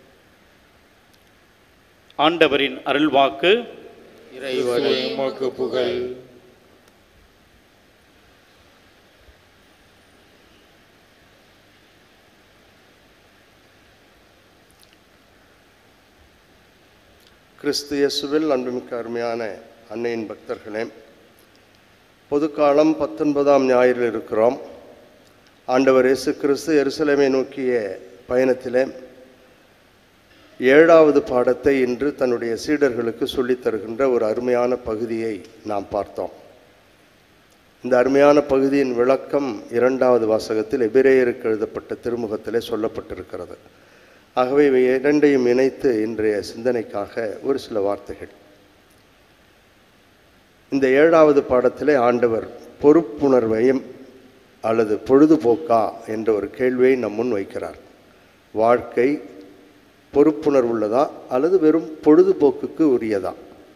ஆண்டவரின் அருள்வாக்கு இறைவனே உமக்கு புகழ் கிறிஸ்து இயேசுவில் அன்புமிக்க அருமையான அன்னையின் பக்தர்களே பொதுக்காலம் பத்தொன்பதாம் ஞாயிறில் இருக்கிறோம் ஆண்டவர் இயேசு கிறிஸ்து எருசலேமை நோக்கிய பயணத்திலே ஏழாவது பாடத்தை இன்று தன்னுடைய சீடர்களுக்கு சொல்லித் தருகின்ற ஒரு அருமையான பகுதியை நாம் பார்த்தோம் இந்த அருமையான பகுதியின் விளக்கம் இரண்டாவது வாசகத்தில் எபிரேயருக்கு எழுதப்பட்ட திருமுகத்திலே சொல்லப்பட்டிருக்கிறது ஆகவே இவை இரண்டையும் இணைத்து இன்றைய சிந்தனைக்காக ஒரு சில வார்த்தைகள் இந்த ஏழாவது பாடத்திலே ஆண்டவர் பொறுப்புணர்வையும் அல்லது பொழுதுபோக்கா என்ற ஒரு கேள்வியை நம் முன் வைக்கிறார் வாழ்க்கை பொறுப்புணர்வுள்ளதா அல்லது வெறும் பொழுதுபோக்குக்கு உரியதா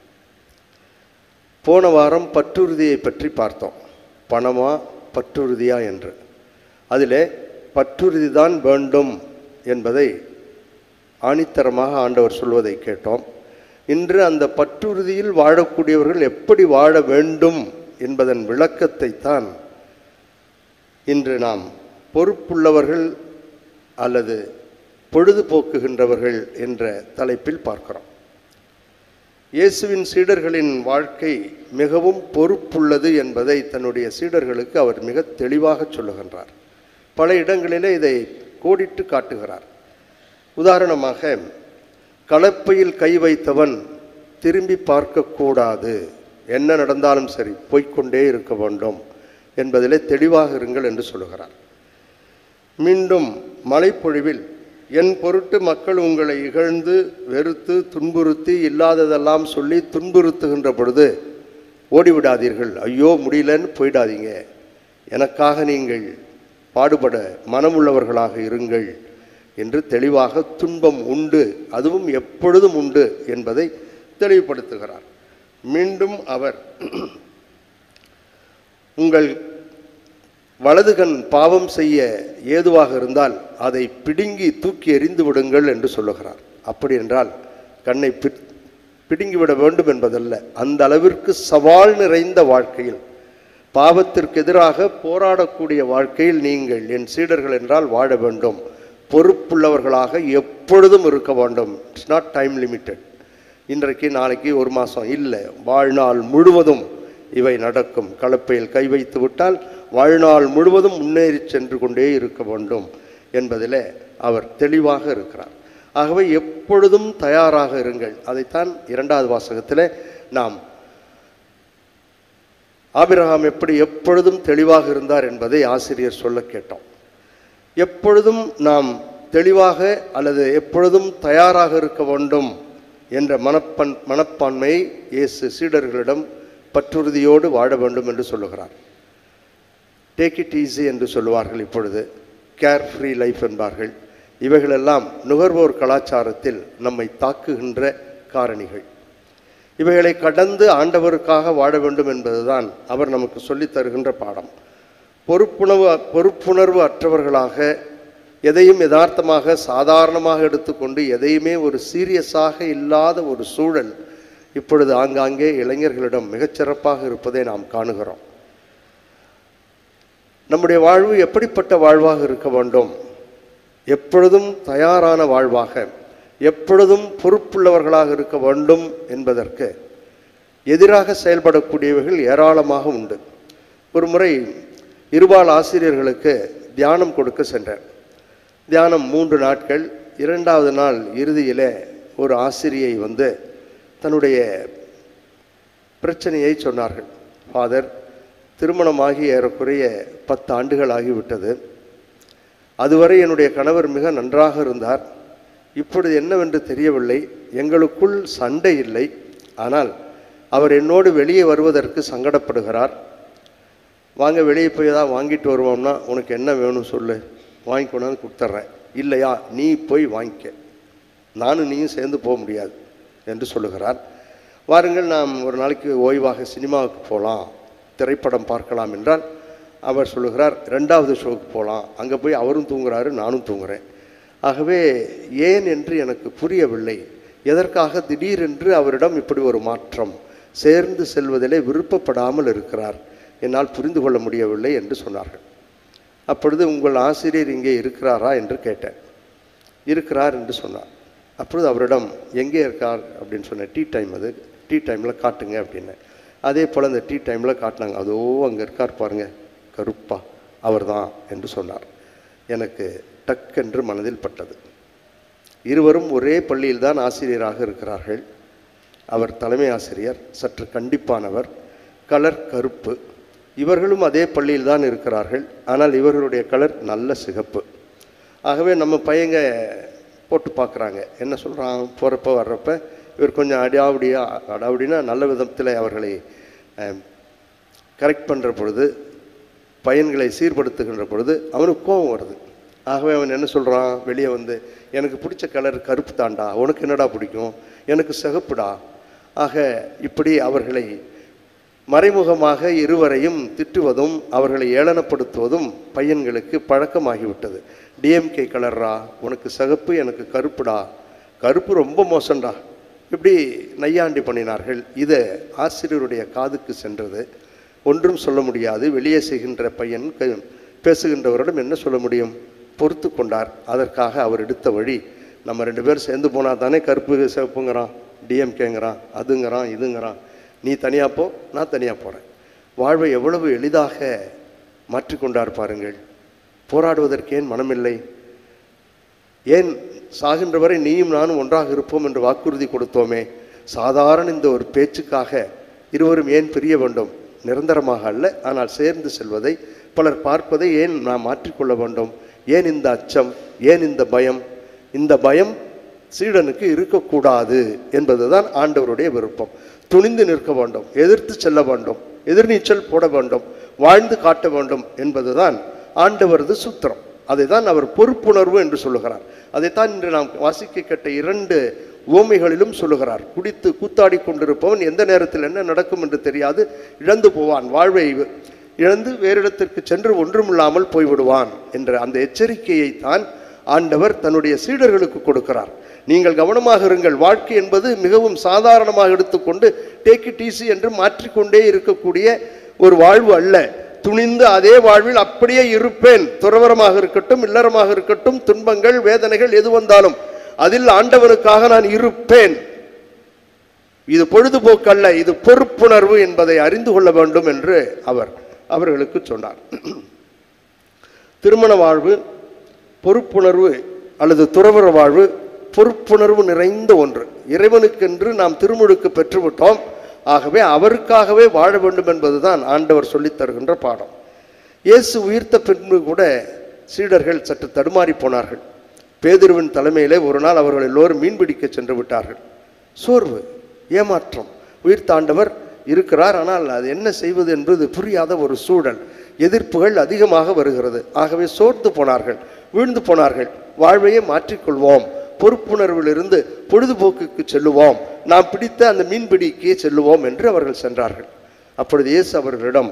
போன வாரம் பற்றுறுதியை பற்றி பார்த்தோம் பணமா பற்றுறுதியா என்று அதிலே பற்றுறுதி தான் வேண்டும் என்பதை ஆணித்தரமாக ஆண்டவர் சொல்வதை கேட்டோம் இன்று அந்த பற்றுறுதியில் வாழக்கூடியவர்கள் எப்படி வாழ வேண்டும் என்பதன் விளக்கத்தை தான் இன்று நாம் பொறுப்புள்ளவர்கள் அல்லது பொழுதுபோக்குகின்றவர்கள் என்ற தலைப்பில் பார்க்கிறோம் இயேசுவின் சீடர்களின் வாழ்க்கை மிகவும் பொறுப்புள்ளது என்பதை தன்னுடைய சீடர்களுக்கு அவர் மிக தெளிவாக சொல்லுகின்றார் பல இடங்களிலே இதை கோடிட்டு காட்டுகிறார் உதாரணமாக கலப்பையில் கை வைத்தவன் திரும்பி பார்க்கக்கூடாது என்ன நடந்தாலும் சரி போய்க்கொண்டே இருக்க வேண்டும் என்பதிலே தெளிவாக இருங்கள் என்று சொல்லுகிறார் மீண்டும் மலைப்பொழிவில் என் பொருட்டு மக்கள் உங்களை இகழ்ந்து வெறுத்து துன்புறுத்தி இல்லாததெல்லாம் சொல்லி துன்புறுத்துகின்ற பொழுது ஓடிவிடாதீர்கள் ஐயோ முடியலன்னு போயிடாதீங்க எனக்காக நீங்கள் பாடுபட மனமுள்ளவர்களாக இருங்கள் என்று தெளிவாக துன்பம் உண்டு அதுவும் எப்பொழுதும் உண்டு என்பதை தெளிவுபடுத்துகிறார் மீண்டும் அவர் உங்கள் வலதுகண் பாவம் செய்ய ஏதுவாக இருந்தால் அதை பிடுங்கி தூக்கி எறிந்து விடுங்கள் என்று சொல்லுகிறார் அப்படி என்றால் கண்ணை பி- பிடுங்கிவிட வேண்டும் என்பதல்ல அந்த அளவிற்கு சவால் நிறைந்த வாழ்க்கையில் பாவத்திற்கு எதிராக போராடக்கூடிய வாழ்க்கையில் நீங்கள் என் சீடர்கள் என்றால் வாழ வேண்டும் பொறுப்புள்ளவர்களாக எப்பொழுதும் இருக்க வேண்டும் இட்ஸ் நாட் டைம் லிமிட்டட் இன்றைக்கு நாளைக்கு ஒரு மாதம் இல்லை வாழ்நாள் முழுவதும் இவை நடக்கும் கலப்பையில் கை வைத்து விட்டால் வாழ்நாள் முழுவதும் முன்னேறி சென்று கொண்டே இருக்க வேண்டும் என்பதில் அவர் தெளிவாக இருக்கிறார் ஆகவே எப்பொழுதும் தயாராக இருங்கள் அதைத்தான் இரண்டாவது வாசகத்தில் நாம் ஆபிரகாம் எப்படி எப்பொழுதும் தெளிவாக இருந்தார் என்பதை ஆசிரியர் சொல்ல கேட்டோம் எப்பொழுதும் நாம் தெளிவாக அல்லது எப்பொழுதும் தயாராக இருக்க வேண்டும் என்ற மனப்பன் மனப்பான்மையை இயேசு சீடர்களிடம் பற்றுறுதியோடு வாழ வேண்டும் என்று சொல்லுகிறார் டேக் இட் ஈஸி என்று சொல்லுவார்கள் இப்பொழுது கேர் ஃப்ரீ லைஃப் என்பார்கள் இவைகளெல்லாம் நுகர்வோர் கலாச்சாரத்தில் நம்மை தாக்குகின்ற காரணிகள் இவைகளை கடந்து ஆண்டவருக்காக வாழ வேண்டும் என்பதுதான் அவர் நமக்கு சொல்லித் தருகின்ற பாடம் பொறுப்புணர்வு பொறுப்புணர்வு அற்றவர்களாக எதையும் யதார்த்தமாக சாதாரணமாக எடுத்துக்கொண்டு எதையுமே ஒரு சீரியஸாக இல்லாத ஒரு சூழல் இப்பொழுது ஆங்காங்கே இளைஞர்களிடம் மிகச்சிறப்பாக இருப்பதை நாம் காணுகிறோம் நம்முடைய வாழ்வு எப்படிப்பட்ட வாழ்வாக இருக்க வேண்டும் எப்பொழுதும் தயாரான வாழ்வாக எப்பொழுதும் பொறுப்புள்ளவர்களாக இருக்க வேண்டும் என்பதற்கு எதிராக செயல்படக்கூடியவர்கள் ஏராளமாக உண்டு ஒரு முறை இருபால் ஆசிரியர்களுக்கு தியானம் கொடுக்க சென்றேன் தியானம் மூன்று நாட்கள் இரண்டாவது நாள் இறுதியிலே ஒரு ஆசிரியை வந்து தன்னுடைய பிரச்சனையை சொன்னார்கள் ஃபாதர் திருமணமாகி ஏறக்குறைய பத்து ஆண்டுகள் ஆகிவிட்டது அதுவரை என்னுடைய கணவர் மிக நன்றாக இருந்தார் இப்பொழுது என்னவென்று தெரியவில்லை எங்களுக்குள் சண்டை இல்லை ஆனால் அவர் என்னோடு வெளியே வருவதற்கு சங்கடப்படுகிறார் வாங்க வெளியே போய் தான் வாங்கிட்டு வருவோம்னா உனக்கு என்ன வேணும் சொல்லு வாங்கி கொண்டாந்து கொடுத்துட்றேன் இல்லையா நீ போய் வாங்கிக்க நானும் நீயும் சேர்ந்து போக முடியாது என்று சொல்லுகிறார் வாருங்கள் நாம் ஒரு நாளைக்கு ஓய்வாக சினிமாவுக்கு போகலாம் திரைப்படம் பார்க்கலாம் என்றால் அவர் சொல்லுகிறார் ரெண்டாவது ஷோவுக்கு போகலாம் அங்கே போய் அவரும் தூங்குறாரு நானும் தூங்குறேன் ஆகவே ஏன் என்று எனக்கு புரியவில்லை எதற்காக திடீரென்று அவரிடம் இப்படி ஒரு மாற்றம் சேர்ந்து செல்வதிலே விருப்பப்படாமல் இருக்கிறார் என்னால் புரிந்து கொள்ள முடியவில்லை என்று சொன்னார்கள் அப்பொழுது உங்கள் ஆசிரியர் இங்கே இருக்கிறாரா என்று கேட்டேன் இருக்கிறார் என்று சொன்னார் அப்பொழுது அவரிடம் எங்கே இருக்கார் அப்படின்னு சொன்னேன் டீ டைம் அது டீ டைமில் காட்டுங்க அப்படின்னு அதே போல் அந்த டீ டைமில் காட்டினாங்க அதோ அங்கே இருக்கார் பாருங்க கருப்பா அவர்தான் என்று சொன்னார் எனக்கு டக்கென்று மனதில் பட்டது இருவரும் ஒரே பள்ளியில் தான் ஆசிரியராக இருக்கிறார்கள் அவர் தலைமை ஆசிரியர் சற்று கண்டிப்பானவர் கலர் கருப்பு இவர்களும் அதே பள்ளியில் தான் இருக்கிறார்கள் ஆனால் இவர்களுடைய கலர் நல்ல சிகப்பு ஆகவே நம்ம பையங்க போட்டு பார்க்குறாங்க என்ன சொல்கிறான் போகிறப்ப வர்றப்ப இவர் கொஞ்சம் அடாவடியா அடாவடினா நல்ல விதத்தில் அவர்களை கரெக்ட் பண்ணுற பொழுது பையன்களை சீர்படுத்துகின்ற பொழுது அவனுக்கு கோபம் வருது ஆகவே அவன் என்ன சொல்கிறான் வெளியே வந்து எனக்கு பிடிச்ச கலர் கருப்பு தாண்டா உனக்கு என்னடா பிடிக்கும் எனக்கு சிகப்புடா ஆக இப்படி அவர்களை மறைமுகமாக இருவரையும் திட்டுவதும் அவர்களை ஏளனப்படுத்துவதும் பையன்களுக்கு பழக்கமாகிவிட்டது டிஎம்கே கலர்ரா உனக்கு சிகப்பு எனக்கு கருப்புடா கருப்பு ரொம்ப மோசம்டா இப்படி நையாண்டி பண்ணினார்கள் இது ஆசிரியருடைய காதுக்கு சென்றது ஒன்றும் சொல்ல முடியாது வெளியே செய்கின்ற பையன் க- பேசுகின்றவரிடம் என்ன சொல்ல முடியும் பொறுத்து கொண்டார் அதற்காக அவர் எடுத்த வழி நம்ம ரெண்டு பேரும் சேர்ந்து போனால் தானே கருப்பு சிவப்புங்கிறான் டிஎம்கேங்கிறான் அதுங்கிறான் இதுங்கிறான் நீ தனியாக போ நான் தனியாக போகிறேன் வாழ்வை எவ்வளவு எளிதாக மாற்றிக்கொண்டார் பாருங்கள் போராடுவதற்கு ஏன் மனமில்லை ஏன் சாகின்ற வரை நீயும் நானும் ஒன்றாக இருப்போம் என்று வாக்குறுதி கொடுத்தோமே சாதாரண இந்த ஒரு பேச்சுக்காக இருவரும் ஏன் பிரிய வேண்டும் நிரந்தரமாக அல்ல ஆனால் சேர்ந்து செல்வதை பலர் பார்ப்பதை ஏன் நாம் மாற்றிக்கொள்ள வேண்டும் ஏன் இந்த அச்சம் ஏன் இந்த பயம் இந்த பயம் சீடனுக்கு இருக்கக்கூடாது என்பதுதான் ஆண்டவருடைய விருப்பம் துணிந்து நிற்க வேண்டும் எதிர்த்து செல்ல வேண்டும் எதிர்நீச்சல் போட வேண்டும் வாழ்ந்து காட்ட வேண்டும் என்பதுதான் ஆண்டவரது சூத்திரம் அதை தான் அவர் பொறுப்புணர்வு என்று சொல்லுகிறார் அதைத்தான் இன்று நாம் வாசிக்க கேட்ட இரண்டு உவமைகளிலும் சொல்லுகிறார் குடித்து கூத்தாடி கொண்டிருப்பவன் எந்த நேரத்தில் என்ன நடக்கும் என்று தெரியாது இழந்து போவான் வாழ்வை இழந்து வேறு இடத்திற்கு சென்று ஒன்றுமில்லாமல் போய்விடுவான் என்ற அந்த எச்சரிக்கையை தான் ஆண்டவர் தன்னுடைய சீடர்களுக்கு கொடுக்கிறார் நீங்கள் கவனமாக இருங்கள் வாழ்க்கை என்பது மிகவும் சாதாரணமாக எடுத்துக்கொண்டு டேக் இட் ஈஸி என்று மாற்றிக்கொண்டே இருக்கக்கூடிய ஒரு வாழ்வு அல்ல துணிந்து அதே வாழ்வில் அப்படியே இருப்பேன் துறவரமாக இருக்கட்டும் இல்லறமாக இருக்கட்டும் துன்பங்கள் வேதனைகள் எது வந்தாலும் அதில் ஆண்டவனுக்காக நான் இருப்பேன் இது பொழுதுபோக்கு அல்ல இது பொறுப்புணர்வு என்பதை அறிந்து கொள்ள வேண்டும் என்று அவர் அவர்களுக்கு சொன்னார் திருமண வாழ்வு பொறுப்புணர்வு அல்லது துறவற வாழ்வு பொறுப்புணர்வு நிறைந்த ஒன்று இறைவனுக்கென்று நாம் திருமுழுக்கு பெற்றுவிட்டோம் ஆகவே அவருக்காகவே வாழ வேண்டும் என்பதுதான் ஆண்டவர் சொல்லித் தருகின்ற பாடம் இயேசு உயிர்த்த பின்பு கூட சீடர்கள் சற்று தடுமாறி போனார்கள் பேதுருவின் தலைமையிலே ஒரு நாள் அவர்கள் எல்லோரும் மீன்பிடிக்க சென்று விட்டார்கள் சோர்வு ஏமாற்றம் உயிர்த்தாண்டவர் இருக்கிறார் ஆனால் அது என்ன செய்வது என்பது புரியாத ஒரு சூழல் எதிர்ப்புகள் அதிகமாக வருகிறது ஆகவே சோர்ந்து போனார்கள் வீழ்ந்து போனார்கள் வாழ்வையே மாற்றிக்கொள்வோம் பொறுப்புணர்விலிருந்து பொழுதுபோக்குக்கு செல்லுவோம் நாம் பிடித்த அந்த மீன்பிடிக்கு செல்லுவோம் என்று அவர்கள் சென்றார்கள் அப்பொழுது இயேசு அவர்களிடம்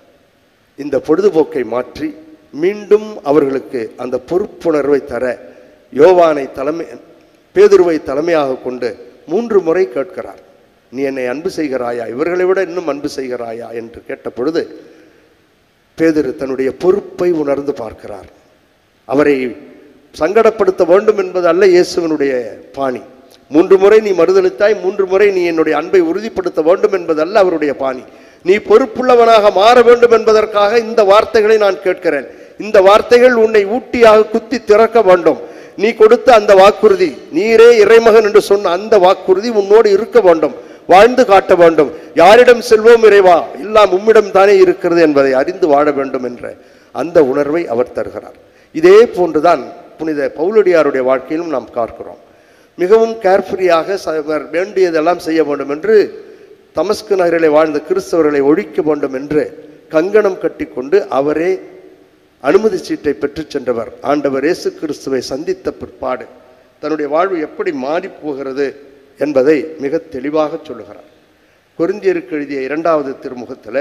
இந்த பொழுதுபோக்கை மாற்றி மீண்டும் அவர்களுக்கு அந்த பொறுப்புணர்வை தர யோவானை தலைமை பேதுருவை தலைமையாக கொண்டு மூன்று முறை கேட்கிறார் நீ என்னை அன்பு செய்கிறாயா இவர்களை விட இன்னும் அன்பு செய்கிறாயா என்று கேட்ட பொழுது பேதுரு தன்னுடைய பொறுப்பை உணர்ந்து பார்க்கிறார் அவரை சங்கடப்படுத்த வேண்டும் என்பது அல்ல இயேசுவனுடைய பாணி மூன்று முறை நீ மறுதளித்தாய் மூன்று முறை நீ என்னுடைய அன்பை உறுதிப்படுத்த வேண்டும் என்பதல்ல அவருடைய பாணி நீ பொறுப்புள்ளவனாக மாற வேண்டும் என்பதற்காக இந்த வார்த்தைகளை நான் கேட்கிறேன் இந்த வார்த்தைகள் உன்னை ஊட்டியாக குத்தி திறக்க வேண்டும் நீ கொடுத்த அந்த வாக்குறுதி நீரே இறைமகன் என்று சொன்ன அந்த வாக்குறுதி உன்னோடு இருக்க வேண்டும் வாழ்ந்து காட்ட வேண்டும் யாரிடம் செல்வோம் இறைவா எல்லாம் உம்மிடம் தானே இருக்கிறது என்பதை அறிந்து வாழ வேண்டும் என்ற அந்த உணர்வை அவர் தருகிறார் இதே போன்றுதான் புனித பவுலடியாருடைய வாழ்க்கையிலும் நாம் பார்க்கிறோம் மிகவும் கேர்ஃப்ரீயாக ச- வேண்டியதெல்லாம் செய்ய வேண்டும் என்று தமஸ்கு நகரிலே வாழ்ந்த கிறிஸ்தவர்களை ஒழிக்க வேண்டும் என்று கங்கணம் கட்டிக்கொண்டு அவரே அனுமதி சீட்டை பெற்றுச் சென்றவர் ஆண்டவர் இயேசு கிறிஸ்துவை சந்தித்த பிற்பாடு தன்னுடைய வாழ்வு எப்படி மாறி போகிறது என்பதை மிக தெளிவாக சொல்லுகிறார் கொரிந்தியருக்கு எழுதிய இரண்டாவது திருமுகத்தில்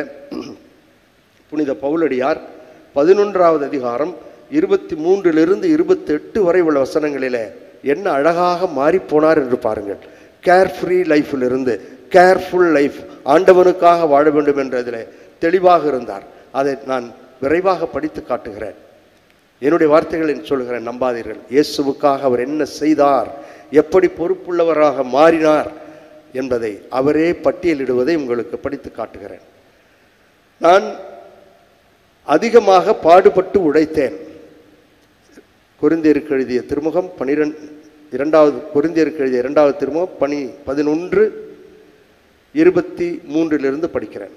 புனித பவுலடியார் பதினொன்றாவது அதிகாரம் இருபத்தி மூன்றிலிருந்து இருபத்தி எட்டு வரை உள்ள வசனங்களிலே என்ன அழகாக மாறிப்போனார் என்று பாருங்கள் கேர்ஃப்ரீ லைஃப்பிலிருந்து கேர்ஃபுல் லைஃப் ஆண்டவனுக்காக வாழ வேண்டும் என்றதில் தெளிவாக இருந்தார் அதை நான் விரைவாக படித்து காட்டுகிறேன் என்னுடைய வார்த்தைகளை சொல்கிறேன் நம்பாதீர்கள் இயேசுவுக்காக அவர் என்ன செய்தார் எப்படி பொறுப்புள்ளவராக மாறினார் என்பதை அவரே பட்டியலிடுவதை உங்களுக்கு படித்து காட்டுகிறேன் நான் அதிகமாக பாடுபட்டு உழைத்தேன் கொரிந்தியருக்கு எழுதிய திருமுகம் பனிரெண்டு இரண்டாவது கொரிந்தியருக்கு எழுதிய இரண்டாவது திருமுகம் பனி பதினொன்று இருபத்தி மூன்றிலிருந்து படிக்கிறேன்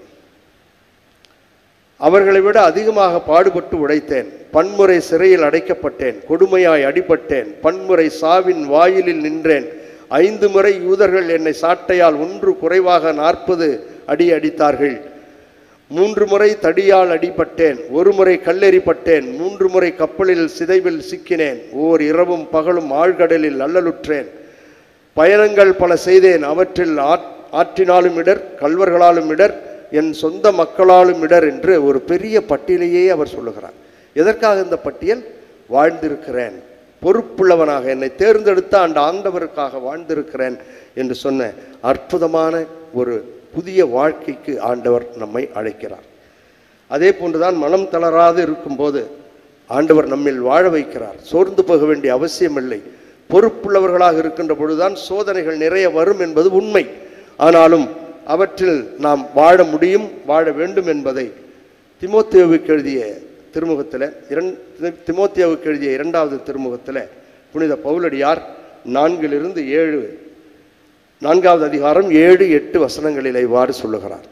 அவர்களை விட அதிகமாக பாடுபட்டு உழைத்தேன் பன்முறை சிறையில் அடைக்கப்பட்டேன் கொடுமையாய் அடிபட்டேன் பன்முறை சாவின் வாயிலில் நின்றேன் ஐந்து முறை யூதர்கள் என்னை சாட்டையால் ஒன்று குறைவாக நாற்பது அடி அடித்தார்கள் மூன்று முறை தடியால் அடிபட்டேன் ஒரு முறை கல்லெறிப்பட்டேன் மூன்று முறை கப்பலில் சிதைவில் சிக்கினேன் ஓர் இரவும் பகலும் ஆழ்கடலில் அல்லலுற்றேன் பயணங்கள் பல செய்தேன் அவற்றில் ஆற் ஆற்றினாலும் இடர் கல்வர்களாலும் இடர் என் சொந்த மக்களாலும் இடர் என்று ஒரு பெரிய பட்டியலையே அவர் சொல்லுகிறார் எதற்காக இந்த பட்டியல் வாழ்ந்திருக்கிறேன் பொறுப்புள்ளவனாக என்னை தேர்ந்தெடுத்த அந்த ஆண்டவருக்காக வாழ்ந்திருக்கிறேன் என்று சொன்ன அற்புதமான ஒரு புதிய வாழ்க்கைக்கு ஆண்டவர் நம்மை அழைக்கிறார் அதே போன்றுதான் மனம் தளராது இருக்கும்போது ஆண்டவர் நம்மில் வாழ வைக்கிறார் சோர்ந்து போக வேண்டிய அவசியமில்லை பொறுப்புள்ளவர்களாக இருக்கின்ற பொழுதுதான் சோதனைகள் நிறைய வரும் என்பது உண்மை ஆனாலும் அவற்றில் நாம் வாழ முடியும் வாழ வேண்டும் என்பதை திமோத்தேவுக்கு எழுதிய திருமுகத்தில் இரண் திமோத்தேவுக்கு எழுதிய இரண்டாவது திருமுகத்தில் புனித பவுலடியார் நான்கிலிருந்து ஏழு நான்காவது அதிகாரம் ஏழு எட்டு வசனங்களில் இவ்வாறு சொல்லுகிறார்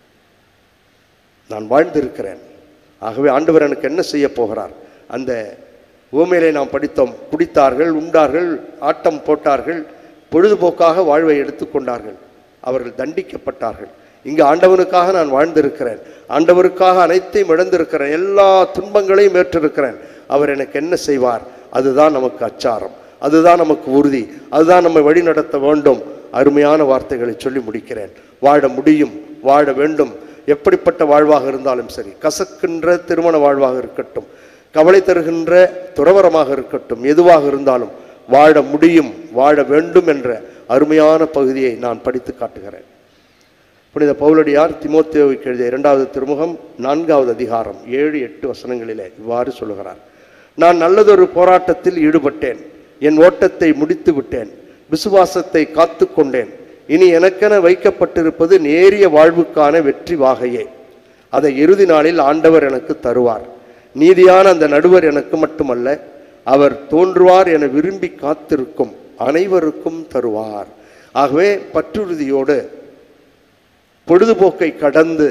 நான் வாழ்ந்திருக்கிறேன் ஆகவே ஆண்டவர் எனக்கு என்ன செய்ய போகிறார் அந்த ஓமையிலே நாம் படித்தோம் குடித்தார்கள் உண்டார்கள் ஆட்டம் போட்டார்கள் பொழுதுபோக்காக வாழ்வை எடுத்துக்கொண்டார்கள் அவர்கள் தண்டிக்கப்பட்டார்கள் இங்கு ஆண்டவனுக்காக நான் வாழ்ந்திருக்கிறேன் ஆண்டவருக்காக அனைத்தையும் இழந்திருக்கிறேன் எல்லா துன்பங்களையும் ஏற்றிருக்கிறேன் அவர் எனக்கு என்ன செய்வார் அதுதான் நமக்கு அச்சாரம் அதுதான் நமக்கு உறுதி அதுதான் நம்மை வழிநடத்த வேண்டும் அருமையான வார்த்தைகளை சொல்லி முடிக்கிறேன் வாழ முடியும் வாழ வேண்டும் எப்படிப்பட்ட வாழ்வாக இருந்தாலும் சரி கசக்கின்ற திருமண வாழ்வாக இருக்கட்டும் கவலை தருகின்ற துறவரமாக இருக்கட்டும் எதுவாக இருந்தாலும் வாழ முடியும் வாழ வேண்டும் என்ற அருமையான பகுதியை நான் படித்து காட்டுகிறேன் புனித பவுலடியார் திமோத்தேவுக்கு எழுதிய இரண்டாவது திருமுகம் நான்காவது அதிகாரம் ஏழு எட்டு வசனங்களிலே இவ்வாறு சொல்லுகிறார் நான் நல்லதொரு போராட்டத்தில் ஈடுபட்டேன் என் ஓட்டத்தை முடித்து விட்டேன் விசுவாசத்தை காத்து கொண்டேன் இனி எனக்கென வைக்கப்பட்டிருப்பது நேரிய வாழ்வுக்கான வெற்றி வாகையே அதை இறுதி நாளில் ஆண்டவர் எனக்கு தருவார் நீதியான அந்த நடுவர் எனக்கு மட்டுமல்ல அவர் தோன்றுவார் என விரும்பி காத்திருக்கும் அனைவருக்கும் தருவார் ஆகவே பற்றுறுதியோடு பொழுதுபோக்கை கடந்து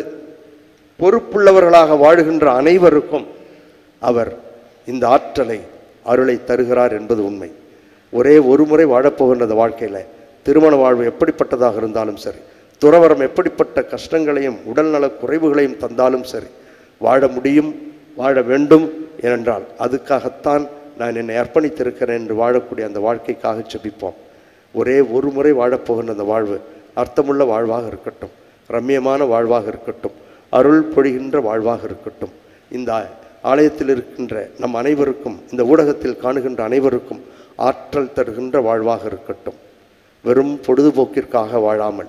பொறுப்புள்ளவர்களாக வாழுகின்ற அனைவருக்கும் அவர் இந்த ஆற்றலை அருளை தருகிறார் என்பது உண்மை ஒரே ஒரு முறை வாழப்போகின்ற அந்த வாழ்க்கையில் திருமண வாழ்வு எப்படிப்பட்டதாக இருந்தாலும் சரி துறவரம் எப்படிப்பட்ட கஷ்டங்களையும் உடல்நல குறைவுகளையும் தந்தாலும் சரி வாழ முடியும் வாழ வேண்டும் ஏனென்றால் அதுக்காகத்தான் நான் என்னை அர்ப்பணித்திருக்கிறேன் என்று வாழக்கூடிய அந்த வாழ்க்கைக்காக செபிப்போம் ஒரே ஒரு முறை வாழப்போகின்ற அந்த வாழ்வு அர்த்தமுள்ள வாழ்வாக இருக்கட்டும் ரம்மியமான வாழ்வாக இருக்கட்டும் அருள் பொழிகின்ற வாழ்வாக இருக்கட்டும் இந்த ஆலயத்தில் இருக்கின்ற நம் அனைவருக்கும் இந்த ஊடகத்தில் காணுகின்ற அனைவருக்கும் ஆற்றல் தருகின்ற வாழ்வாக இருக்கட்டும் வெறும் பொழுதுபோக்கிற்காக வாழாமல்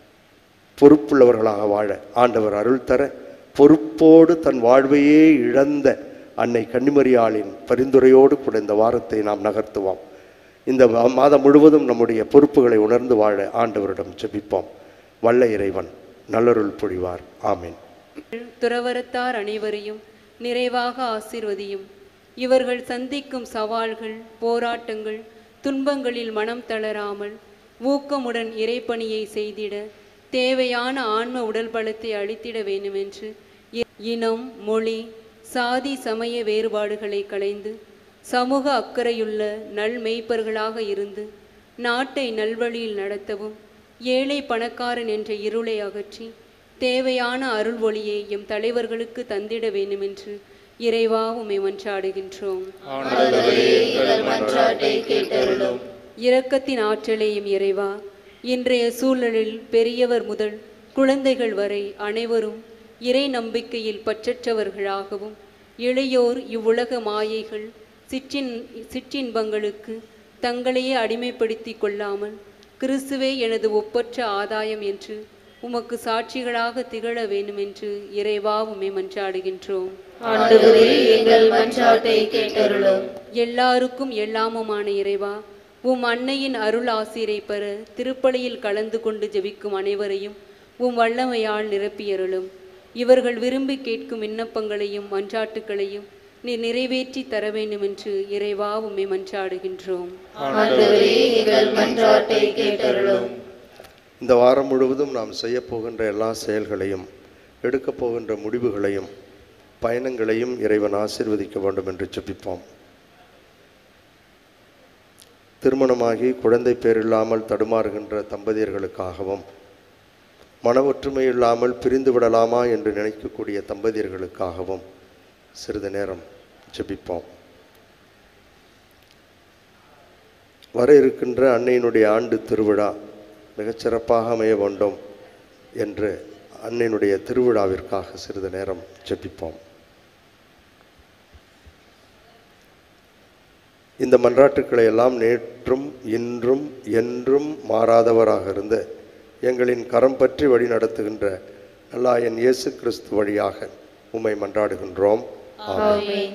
பொறுப்புள்ளவர்களாக வாழ ஆண்டவர் அருள் தர பொறுப்போடு தன் வாழ்வையே இழந்த அன்னை கன்னிமரியாளின் பரிந்துரையோடு கூட இந்த வாரத்தை நாம் நகர்த்துவோம் இந்த மா- மாதம் முழுவதும் நம்முடைய பொறுப்புகளை உணர்ந்து வாழ ஆண்டவரிடம் ஜெபிப்போம் வல்ல இறைவன் நல்லருள் பொழிவார் ஆமென் துறவரத்தார் அனைவரையும் நிறைவாக ஆசீர்வதியும் இவர்கள் சந்திக்கும் சவால்கள் போராட்டங்கள் துன்பங்களில் மனம் தளராமல் ஊக்கமுடன் இறைப்பணியை செய்திட தேவையான ஆன்ம உடல் பலத்தை அளித்திட வேண்டுமென்று இ- இனம் மொழி சாதி சமய வேறுபாடுகளை களைந்து சமூக அக்கறையுள்ள நல் மெய்ப்பர்களாக இருந்து நாட்டை நல்வழியில் நடத்தவும் ஏழை பணக்காரன் என்ற இருளை அகற்றி தேவையான அருள் ஒளியை எம் தலைவர்களுக்கு தந்திட வேண்டுமென்று இறைவா உம்மை மன்றாடுகின்றோம் ஆண்டவரே எங்கள் மன்றாட்டை கேட்டருளும் இரக்கத்தின் ஆற்றலையும் இறைவா இன்றைய சூழலில் பெரியவர் முதல் குழந்தைகள் வரை அனைவரும் இறை நம்பிக்கையில் பற்றற்றவர்களாகவும் இளையோர் இவ்வுலக மாயைகள் சிற்றின் சிற்றின்பங்களுக்கு தங்களையே அடிமைப்படுத்தி கொள்ளாமல் கிறிஸ்துவே எனது ஒப்பற்ற ஆதாயம் என்று உமக்கு சாட்சிகளாக திகழ வேண்டுமென்று இறைவா உம்மை மன்றாடுகின்றோம் ஆண்டவரே எங்கள் மன்றாட்டை கேட்டருளும் எல்லாருக்கும் எல்லாமுமான இறைவா உம் அன்னையின் அருள் ஆசிரை பெற திருப்பலியில் கலந்து கொண்டு ஜெபிக்கும் அனைவரையும் உம் வல்லமையால் நிரப்பியருளும் இவர்கள் விரும்பி கேட்கும் விண்ணப்பங்களையும் மன்றாட்டுகளையும் நீ நிறைவேற்றி தர வேண்டும் என்று இறைவா உம்மை மன்றாடுகின்றோம் ஆண்டவரே எங்கள் மன்றாட்டை கேட்டருளும் இந்த வாரம் முழுவதும் நாம் செய்ய போகின்ற எல்லா செயல்களையும் எடுக்கப் போகின்ற முடிவுகளையும் பயணங்களையும் இறைவன் ஆசீர்வதிக்க வேண்டும் என்று ஜெபிப்போம் திருமணமாகி குழந்தை பேர் இல்லாமல் தடுமாறுகின்ற தம்பதியர்களுக்காகவும் மன ஒற்றுமை இல்லாமல் பிரிந்து விடலாமா என்று நினைக்கக்கூடிய தம்பதியர்களுக்காகவும் சிறிது நேரம் ஜெபிப்போம் வர இருக்கின்ற அன்னையினுடைய ஆண்டு திருவிழா மிகச்சிறப்பாக அமைய வேண்டும் என்று அன்னையினுடைய திருவிழாவிற்காக சிறிது நேரம் ஜெபிப்போம் இந்த மன்றாட்டுக்களை எல்லாம் நேற்றும் இன்றும் என்றும் மாறாதவராக இருந்த எங்களின் கரம் பற்றி வழி நடத்துகின்ற நல்லாயன் இயேசு கிறிஸ்து வழியாக உம்மை மன்றாடுகின்றோம் ஆமென். ஆமென்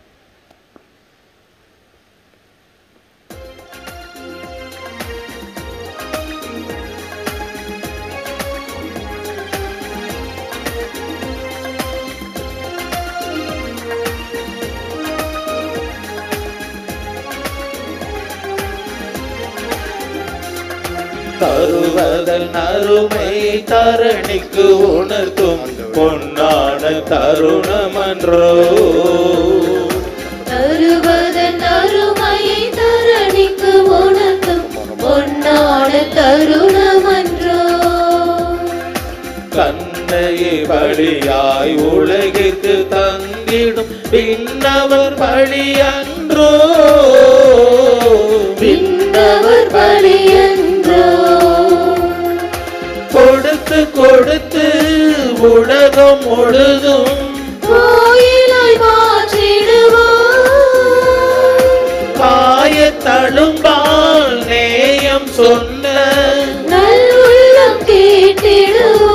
தருவதன் அருமை தரணிக்கு உணர்த்தும் பொன்னான தருணமன்றோ தருவதன் அருமையை தரணிக்கு உணர்த்தும் பொன்னான தருணமன்றோ கண்ணையை பலியாய் உலகிற்கு தங்கிடும் பின்னவர் பலியன்றோ பின்னவர் பலியன்றோ கொடுத்து கொடுத்து உலகம் முழுதும் கோயிலாய் மாற்றிடுவோம் காய தழும்பால் நேயம் சொன்ன நல்லுள்ளம் கேட்டிடுவோம்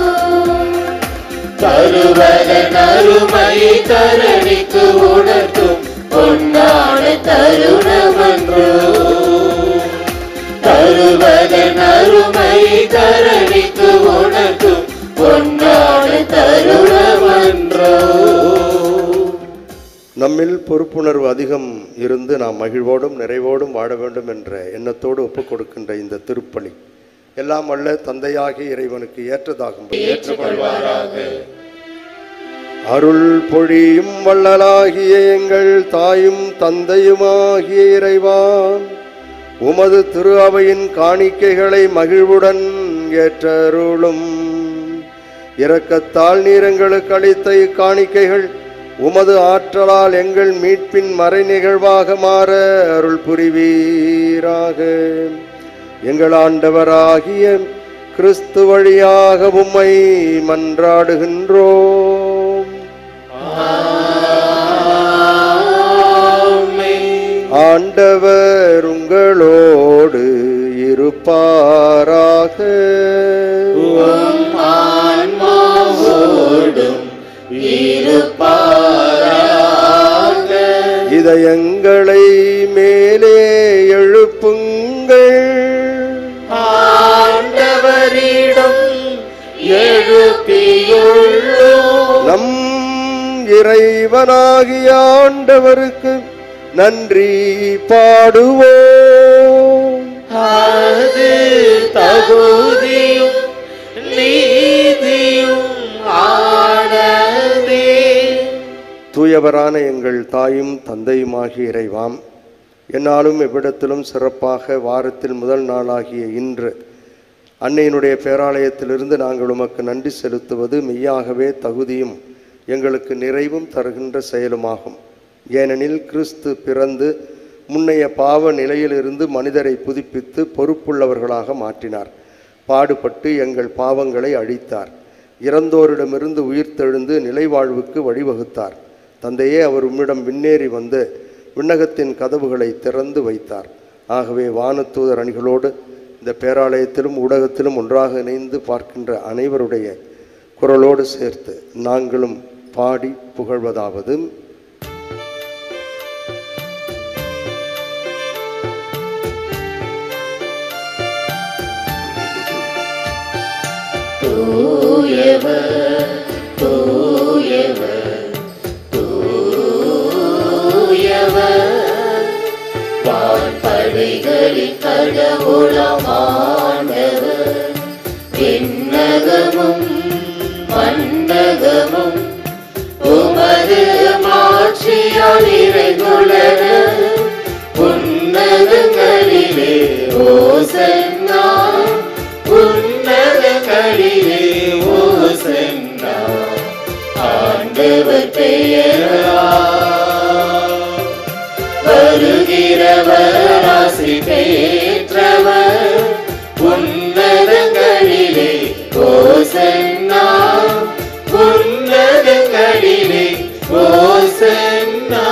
தருவதன் அருமை தரணிக்கு உணர்த்தும் பொன்னான தருணமன்றோ தருவதன் அருமை தரணிக்கு உணர்த்தும் பொன்னான தருணமன்றோ நம்மில் பொறுப்புணர்வு அதிகம் இருந்து நாம் மகிழ்வோடும் நிறைவோடும் வாழ வேண்டும் என்ற எண்ணத்தோடு ஒப்புக் கொடுக்கின்ற இந்த திருப்பலி எல்லாம் வல்ல தந்தையாகிய இறைவனுக்கு ஏற்றதாகும் ஏற்றுக்கொள்வாராக அருள் பொழியும் வள்ளலாகிய எங்கள் தாயும் தந்தையுமாகிய இறைவா உமது திரு அவையின் காணிக்கைகளை மகிழ்வுடன் ஏற்றருளும் இரக்கத்தால் நீரங்களுக்கு அளித்த இக்காணிக்கைகள் உமது ஆற்றலால் எங்கள் மீட்பின் மறை நிகழ்வாக மாற அருள் புரிவீராக எங்கள் ஆண்டவராகிய கிறிஸ்து வழியாக உம்மை மன்றாடுகின்றோம் ஆண்டவர் உங்களோடு இருப்பாராக ஆன்மாவோடும் இருப்பாராக இதயங்களை மேலே எழுப்புங்கள் ஆண்டவரிடம் எழுப்பியுள்ளோம் நம் இறைவனாகிய ஆண்டவருக்கு நன்றி பாடுவோம் அது தகுதியும் நீதியும் ஆனதே தூயவரான எங்கள் தாயும் தந்தையுமாகிய இறைவாம் என்னாலும் எவ்விடத்திலும் சிறப்பாக வாரத்தில் முதல் நாளாகிய இன்று அன்னையினுடைய பேராலயத்திலிருந்து நாங்கள் உமக்கு நன்றி செலுத்துவது மெய்யாகவே தகுதியும் எங்களுக்கு நிறைவும் தருகின்ற செயலுமாகும் ஏனெனில் கிறிஸ்து பிறந்து முன்னைய பாவ நிலையிலிருந்து மனிதரை புதுப்பித்து பொறுப்புள்ளவர்களாக மாற்றினார் பாடுபட்டு எங்கள் பாவங்களை அழித்தார் இறந்தோரிடமிருந்து உயிர்த்தெழுந்து நிலைவாழ்வுக்கு வழிவகுத்தார் தந்தையே அவர் உம்மிடம் விண்ணேறி வந்து விண்ணகத்தின் கதவுகளை திறந்து வைத்தார் ஆகவே வானத்தூதர் அணிகளோடு இந்த பேராலயத்திலும் ஊடகத்திலும் ஒன்றாக இணைந்து பார்க்கின்ற அனைவருடைய குரலோடு சேர்த்து நாங்களும் பாடி புகழ்வதாவது தூயவர் தூயவர் தூயவர் வான்படைகளின் கடவுளமானவர் விண்ணகமும் மன்னகமும் உமது மாட்சியால் நிறைந்துள்ளன உன்னதங்களிலே ஓசன்னா உன்னதங்களிலே ஓசன்னா ஆண்டவர் பெயரா வருகிறவர் ஆசி பெற்றவர் உன்னதங்களிலே ஓசன்னா உன்னதங்களிலே ஓசன்னா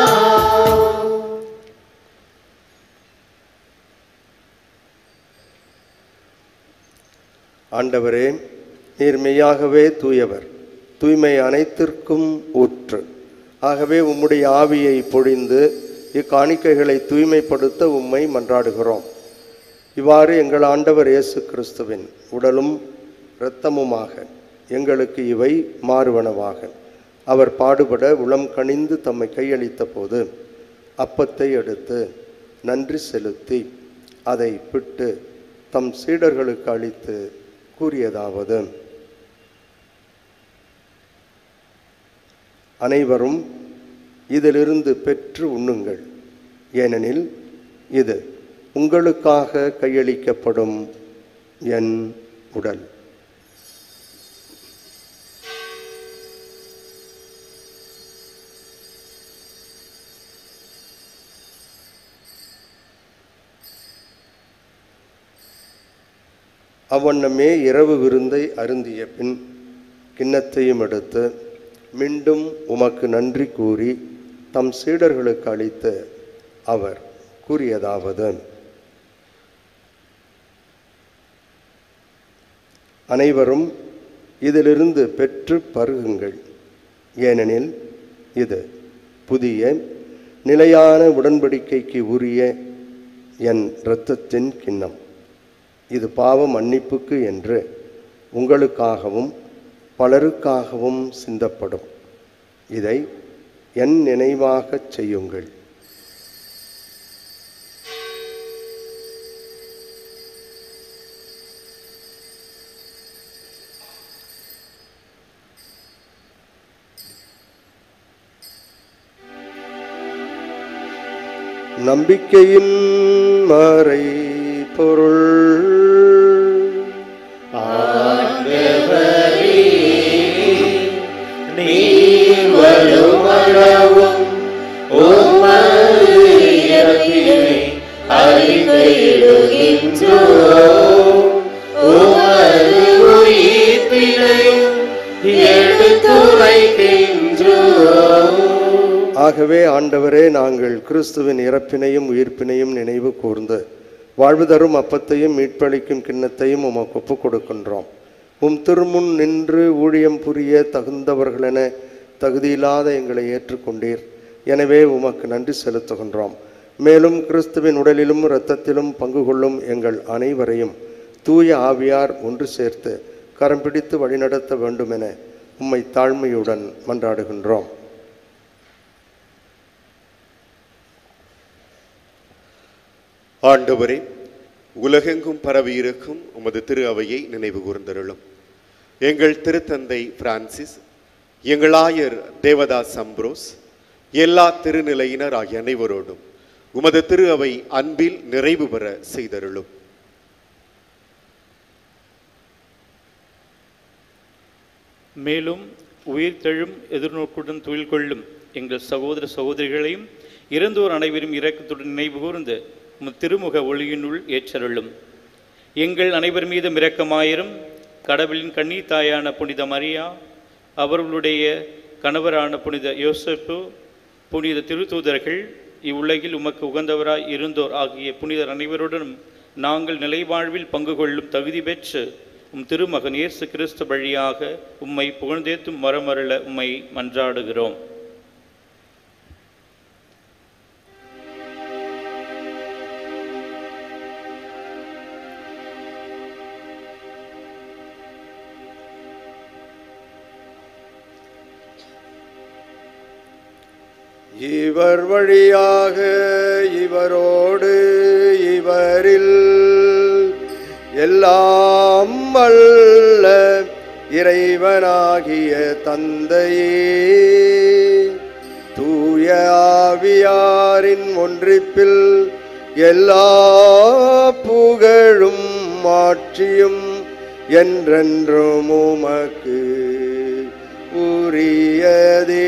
ஆண்டவரே நீர் மெய்யாகவே தூயவர் தூய்மை அனைத்திற்கும் ஊற்று ஆகவே உம்முடைய ஆவியை பொழிந்து இக்காணிக்கைகளை தூய்மைப்படுத்த உம்மை மன்றாடுகிறோம் இவ்வாறு எங்கள் ஆண்டவர் இயேசு கிறிஸ்துவின் உடலும் இரத்தமுமாக எங்களுக்கு இவை மாறுவனவாக அவர் பாடுபட உளம் கனிந்து தம்மை கையளித்த போது அப்பத்தை எடுத்து நன்றி செலுத்தி அதை பிட்டு தம் சீடர்களுக்கு அளித்து கூறியதாவது அனைவரும் இதிலிருந்து பெற்று உண்ணுங்கள் ஏனெனில் இது உங்களுக்காக கையளிக்கப்படும் என் உடல் அவ்வண்ணமே இரவு விருந்தை அருந்திய பின் கிண்ணத்தையும் எடுத்து மீண்டும் உமக்கு நன்றி கூறி தம் சீடர்களுக்கு அளித்து அவர் கூறியதாவது அனைவரும் இதிலிருந்து பெற்று பருகுங்கள் ஏனெனில் இது புதிய நிலையான உடன்படிக்கைக்கு உரிய என் இரத்தத்தின் கிண்ணம் இது பாவ மன்னிப்புக்கு என்று உங்களுக்காகவும் பலருக்காகவும் சிந்தப்படும் இதை என் நினைவாகச் செய்யுங்கள் நம்பிக்கையின் மறை பொருள் நீர் வருமளவும் உமது இறப்பினை அறிக்கையிடுகின்றோம் உமது உயிர்ப்பினையும் எடுத்துரைக்கின்றோம் ஆகவே ஆண்டவரே நாங்கள் கிறிஸ்துவின் இறப்பினையும் உயிர்ப்பினையும் நினைவு கூர்ந்து வாழ்வு தரும் அப்பத்தையும் மீட்பளிக்கும் கிண்ணத்தையும் உமக்கு ஒப்புக் கொடுக்கின்றோம் உம் திருமுன் நின்று ஊழியம் புரிய தகுந்தவர்களென தகுதியில்லாத எங்களை ஏற்றுக்கொண்டீர் எனவே உமக்கு நன்றி செலுத்துகின்றோம் மேலும் கிறிஸ்துவின் உடலிலும் இரத்தத்திலும் பங்கு கொள்ளும் எங்கள் அனைவரையும் தூய ஆவியார் ஒன்று சேர்த்து கரம் பிடித்து வழிநடத்த வேண்டுமென உம்மை தாழ்மையுடன் மன்றாடுகின்றோம் ஆண்டவரே உலகெங்கும் பரவியிருக்கும் உமது திரு அவையை நினைவு கூர்ந்தருளும் எங்கள் திருத்தந்தை பிரான்சிஸ் எங்கள் ஆயர் தேவதாஸ் அம்ப்ரோஸ் எல்லா திருநிலையினர் ஆகிய அனைவரோடும் உமது திரு அவை அன்பில் நிறைவு பெற செய்தருளும் மேலும் உயிர்த்தெழும் எதிர்நோக்குடன் தொழில் கொள்ளும் எங்கள் சகோதர சகோதரிகளையும் இறந்தோர் அனைவரும் இரக்கத்துடன் நினைவு கூர்ந்து உம் திருமுக ஒளியினுள் ஏற்றருளும் எங்கள் அனைவர் மீதும் இரக்கமாயிரும் கடவுளின் கண்ணீர் தாயான புனித மரியா அவர்களுடைய கணவரான புனித யோசப்பு புனித திருத்தூதர்கள் இவ்வுலகில் உமக்கு உகந்தவராய் இருந்தோர் ஆகிய புனிதர் அனைவருடனும் நாங்கள் நிலைவாழ்வில் பங்கு கொள்ளும் தகுதி பெற்று உம் திருமகன் இயேசு கிறிஸ்து வழியாக உம்மை புகழ்ந்தேத்தும் மரமருள உம்மை மன்றாடுகிறோம் இவர் வழியாக இவரோடு இவரில் எல்லாம் வல்ல இறைவனாகிய தந்தையே தூய ஆவியாரின் ஒன்றிப்பில் எல்லா புகழும் மாட்சியும் என்றென்றும் உமக்கு உரியதே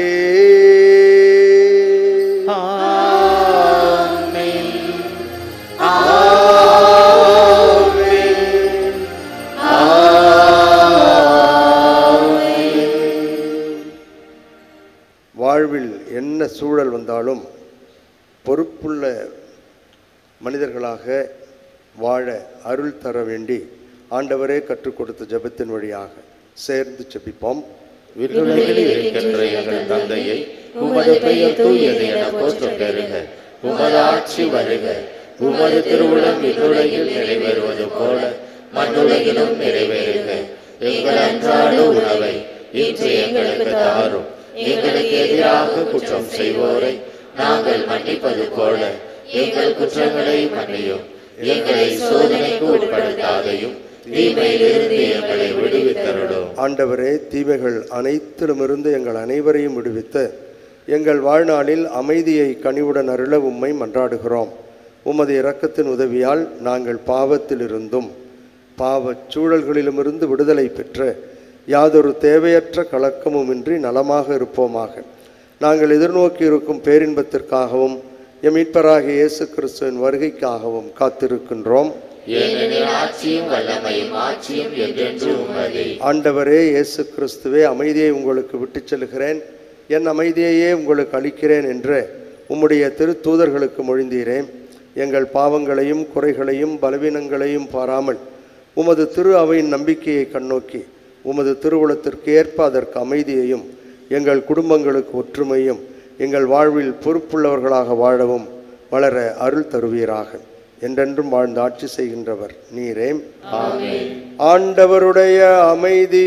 வாழ்வில் என்ன சூழல் வந்தாலும் பொறுப்புள்ள மனிதர்களாக வாழ அருள் தர வேண்டி ஆண்டவரே கற்றுக் கொடுத்த ஜெபத்தின் வழியாக சேர்ந்து ஜெபிப்போம் விண்ணுலகில் இருக்கின்ற எங்கள் தந்தையை உமது பெயர் தூயது என போற்ற பெறுக உமது ஆட்சி வருக உமது திருவுளம் விண்ணுலகில் நிறைவேறுவது போல மண்ணுலகிலும் நிறைவேறுக எங்கள் அன்றாட உணவை இன்று எங்களுக்கு தாரும் எங்களுக்கு எதிராக குற்றம் செய்வோரை நாங்கள் மன்னிப்பது போல எங்கள் குற்றங்களை மன்னியும் எங்களை சோதனைக்கு உட்படுத்தாதையும் தீமையிலிருந்து எங்களை விடுவித்தருளும் ஆண்டவரே தீமைகள் அனைத்திலுமிருந்து எங்கள் அனைவரையும் விடுவித்து எங்கள் வாழ்நாளில் அமைதியை கனிவுடன் அருள உம்மை மன்றாடுகிறோம் உமது இரக்கத்தின் உதவியால் நாங்கள் பாவத்திலிருந்தும் பாவச் சூழல்களிலுமிருந்து விடுதலை பெற்று யாதொரு தேவையற்ற கலக்கமுமின்றி நலமாக இருப்போமாக நாங்கள் எதிர்நோக்கி இருக்கும் பேரின்பத்திற்காகவும் எம் மீட்பராகிய இயேசு கிறிஸ்துவின் வருகைக்காகவும் காத்திருக்கின்றோம் ஏனெனில் ஆட்சியும் வல்லமையும் ஆட்சியும் என்றென்று உமதே ஆண்டவரே இயேசு கிறிஸ்துவே அமைதியை உங்களுக்கு விட்டுச் செல்கிறேன் என் அமைதியையே உங்களுக்கு அளிக்கிறேன் என்று உம்முடைய திருத்தூதர்களுக்கு மொழிந்தீரேன் எங்கள் பாவங்களையும் குறைகளையும் பலவீனங்களையும் பாராமல் உமது திரு அவையின் நம்பிக்கையை கண்ணோக்கி உமது திருவுளத்திற்கு ஏற்ப அதற்கு அமைதியையும் எங்கள் குடும்பங்களுக்கு ஒற்றுமையும் எங்கள் வாழ்வில் பொறுப்புள்ளவர்களாக வாழவும் வளர அருள் தருவீராக என்றென்றும் வாழ்ந்து ஆட்சி செய்கின்றவர் நீரே ஆண்டவருடைய அமைதி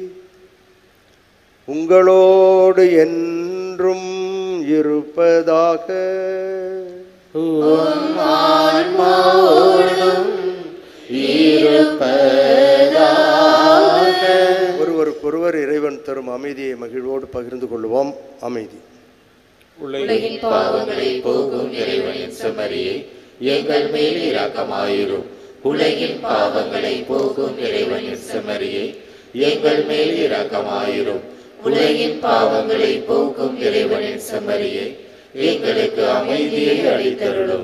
உங்களோடு என்றும் இருப்பதாக ஒருவருக்கொருவர் இறைவன் தரும் அமைதியை மகிழ்வோடு பகிர்ந்து கொள்வோம் அமைதி உலகின் பாவங்களை போக்கும் இறைவனின் செமரியை எங்கள் மேல் இரக்கமாயிரும் உலகின் பாவங்களை போக்கும் இறைவனின் செமரியை எங்கள் மேல் இரக்கமாயிரும் உலகின் பாவங்களை போக்கும் இறைவனின் செமரியை எங்களுக்கு அமைதியை அளித்தருளும்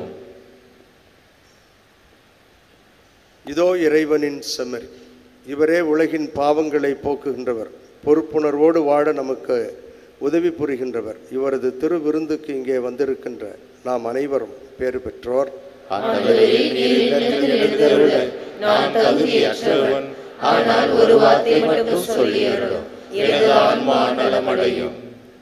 இதோ இறைவனின் செம்மறி இவரே உலகின் பாவங்களை போக்குகின்றவர் பொறுப்புணர்வோடு வாழ நமக்கு உதவி புரிகின்றவர் இவரது திருவிருந்துக்கு இங்கே வந்திருக்கின்ற நாம் அனைவரும் பேறு பெற்றோர் ஆண்டவரே, நீர் இல்லத்தில் எழுந்தருள நான் தகுதியற்றவன் ஆனால் ஒரு வார்த்தை மட்டும் சொல்லி அருளும் எனது ஆன்மா நலமடையும்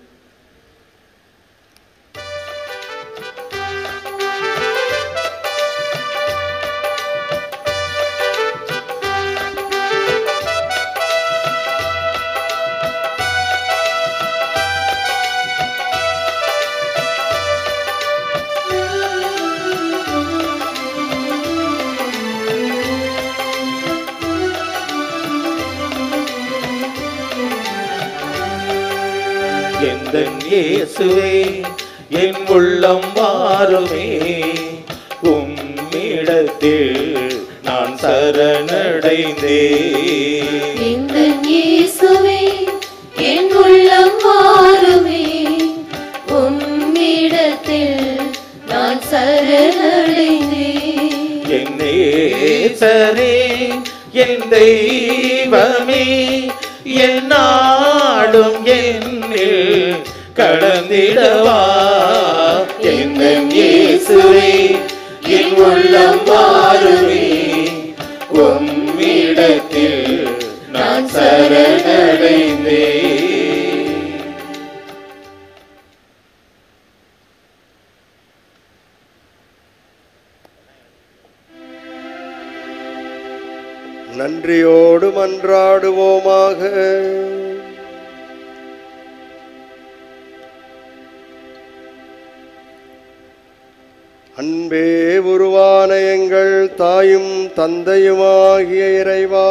எந்தன் இயேசுவே என் உள்ளம் வாருமே உம்மிடத்தில் நான் சரணடைந்தேன் இந்த இயேசுவே என் உள்ளம் மாறுமே உம்மிடத்தில் நான் சரணடைந்தேன் என் நேசரே என் தெய்வமே என் நாடும் என்னில் கடந்திடவா என் இயேசுவே என் உள்ளம் மாறுமே உம்மிடத்தில் நான் சரணடைந்தேன் நன்றியோடு மன்றாடுவோமாக அன்பே உருவான எங்கள் தாயும் தந்தையுமாகிய இறைவா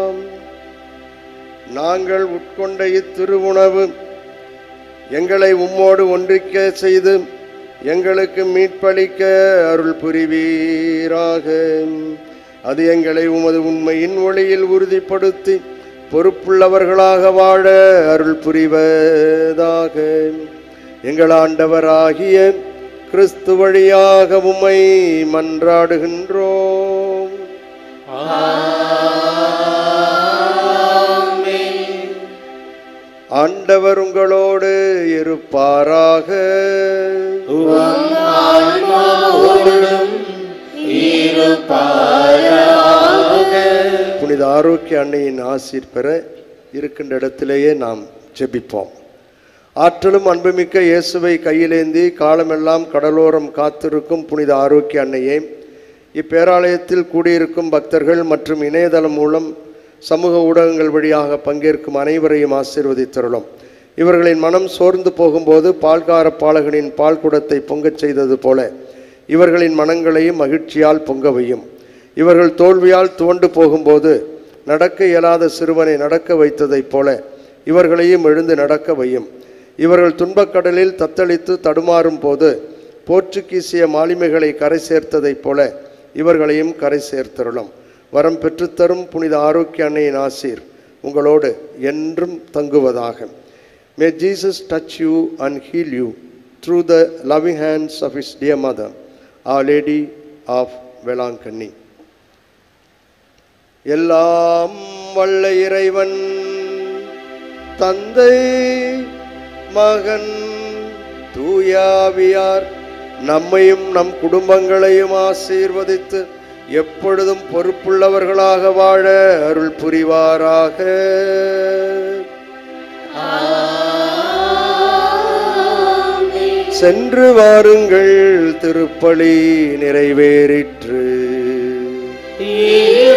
நாங்கள் உட்கொண்ட இத்திருவுணவு எங்களை உம்மோடு ஒன்றிக்க செய்து எங்களுக்கு மீட்பளிக்க அருள் புரிவீராக அது எங்களை உமது உண்மையின் ஒளியில் உறுதிப்படுத்தி பொறுப்புள்ளவர்களாக வாழ அருள் புரிவதாக எங்கள் ஆண்டவராகிய கிறிஸ்து வழியாக உம்மை மன்றாடுகின்றோம் ஆண்டவர் உங்களோடு இருப்பாராக புனித ஆரோக்கிய அன்னையின் ஆசீர் பெற இருக்கின்ற இடத்திலேயே நாம் ஜெபிப்போம் ஆற்றலும் அன்புமிக்க இயேசுவை கையிலேந்தி காலமெல்லாம் கடலோரம் காத்திருக்கும் புனித ஆரோக்கிய அன்னையே இப்பேராலயத்தில் கூடியிருக்கும் பக்தர்கள் மற்றும் இணையதளம் மூலம் சமூக ஊடகங்கள் வழியாக பங்கேற்கும் அனைவரையும் ஆசீர்வதித்தருளும் இவர்களின் மனம் சோர்ந்து போகும்போது பால்கார பாலகனின் பால் குடத்தை பொங்கச் செய்தது போல இவர்களின் மனங்களையும் மகிழ்ச்சியால் பொங்க வையும் இவர்கள் தோல்வியால் துவண்டு போகும்போது நடக்க இயலாத சிறுவனை நடக்க வைத்ததைப் போல இவர்களையும் எழுந்து நடக்க வையும் இவர்கள் துன்பக்கடலில் தத்தளித்து தடுமாறும் போது போர்ச்சுகீசிய மாலுமிகளை கரை சேர்த்ததைப் போல இவர்களையும் கரை சேர்த்தருளும் வரம் பெற்றுத்தரும் புனித ஆரோக்கிய அன்னையின் ஆசீர் உங்களோடு என்றும் தங்குவதாக may Jesus touch you and heal you through the loving hands of his dear mother our lady of Velankanni எல்லாம் வல்ல இறைவன் தந்தை மகன் தூயாவியார் நம்மையும் நம் குடும்பங்களையும் ஆசீர்வதித்து எப்பொழுதும் பொறுப்புள்ளவர்களாக வாழ அருள் புரிவாராக சென்று வாருங்கள் திருப்பலி நிறைவேறிற்று Yeah.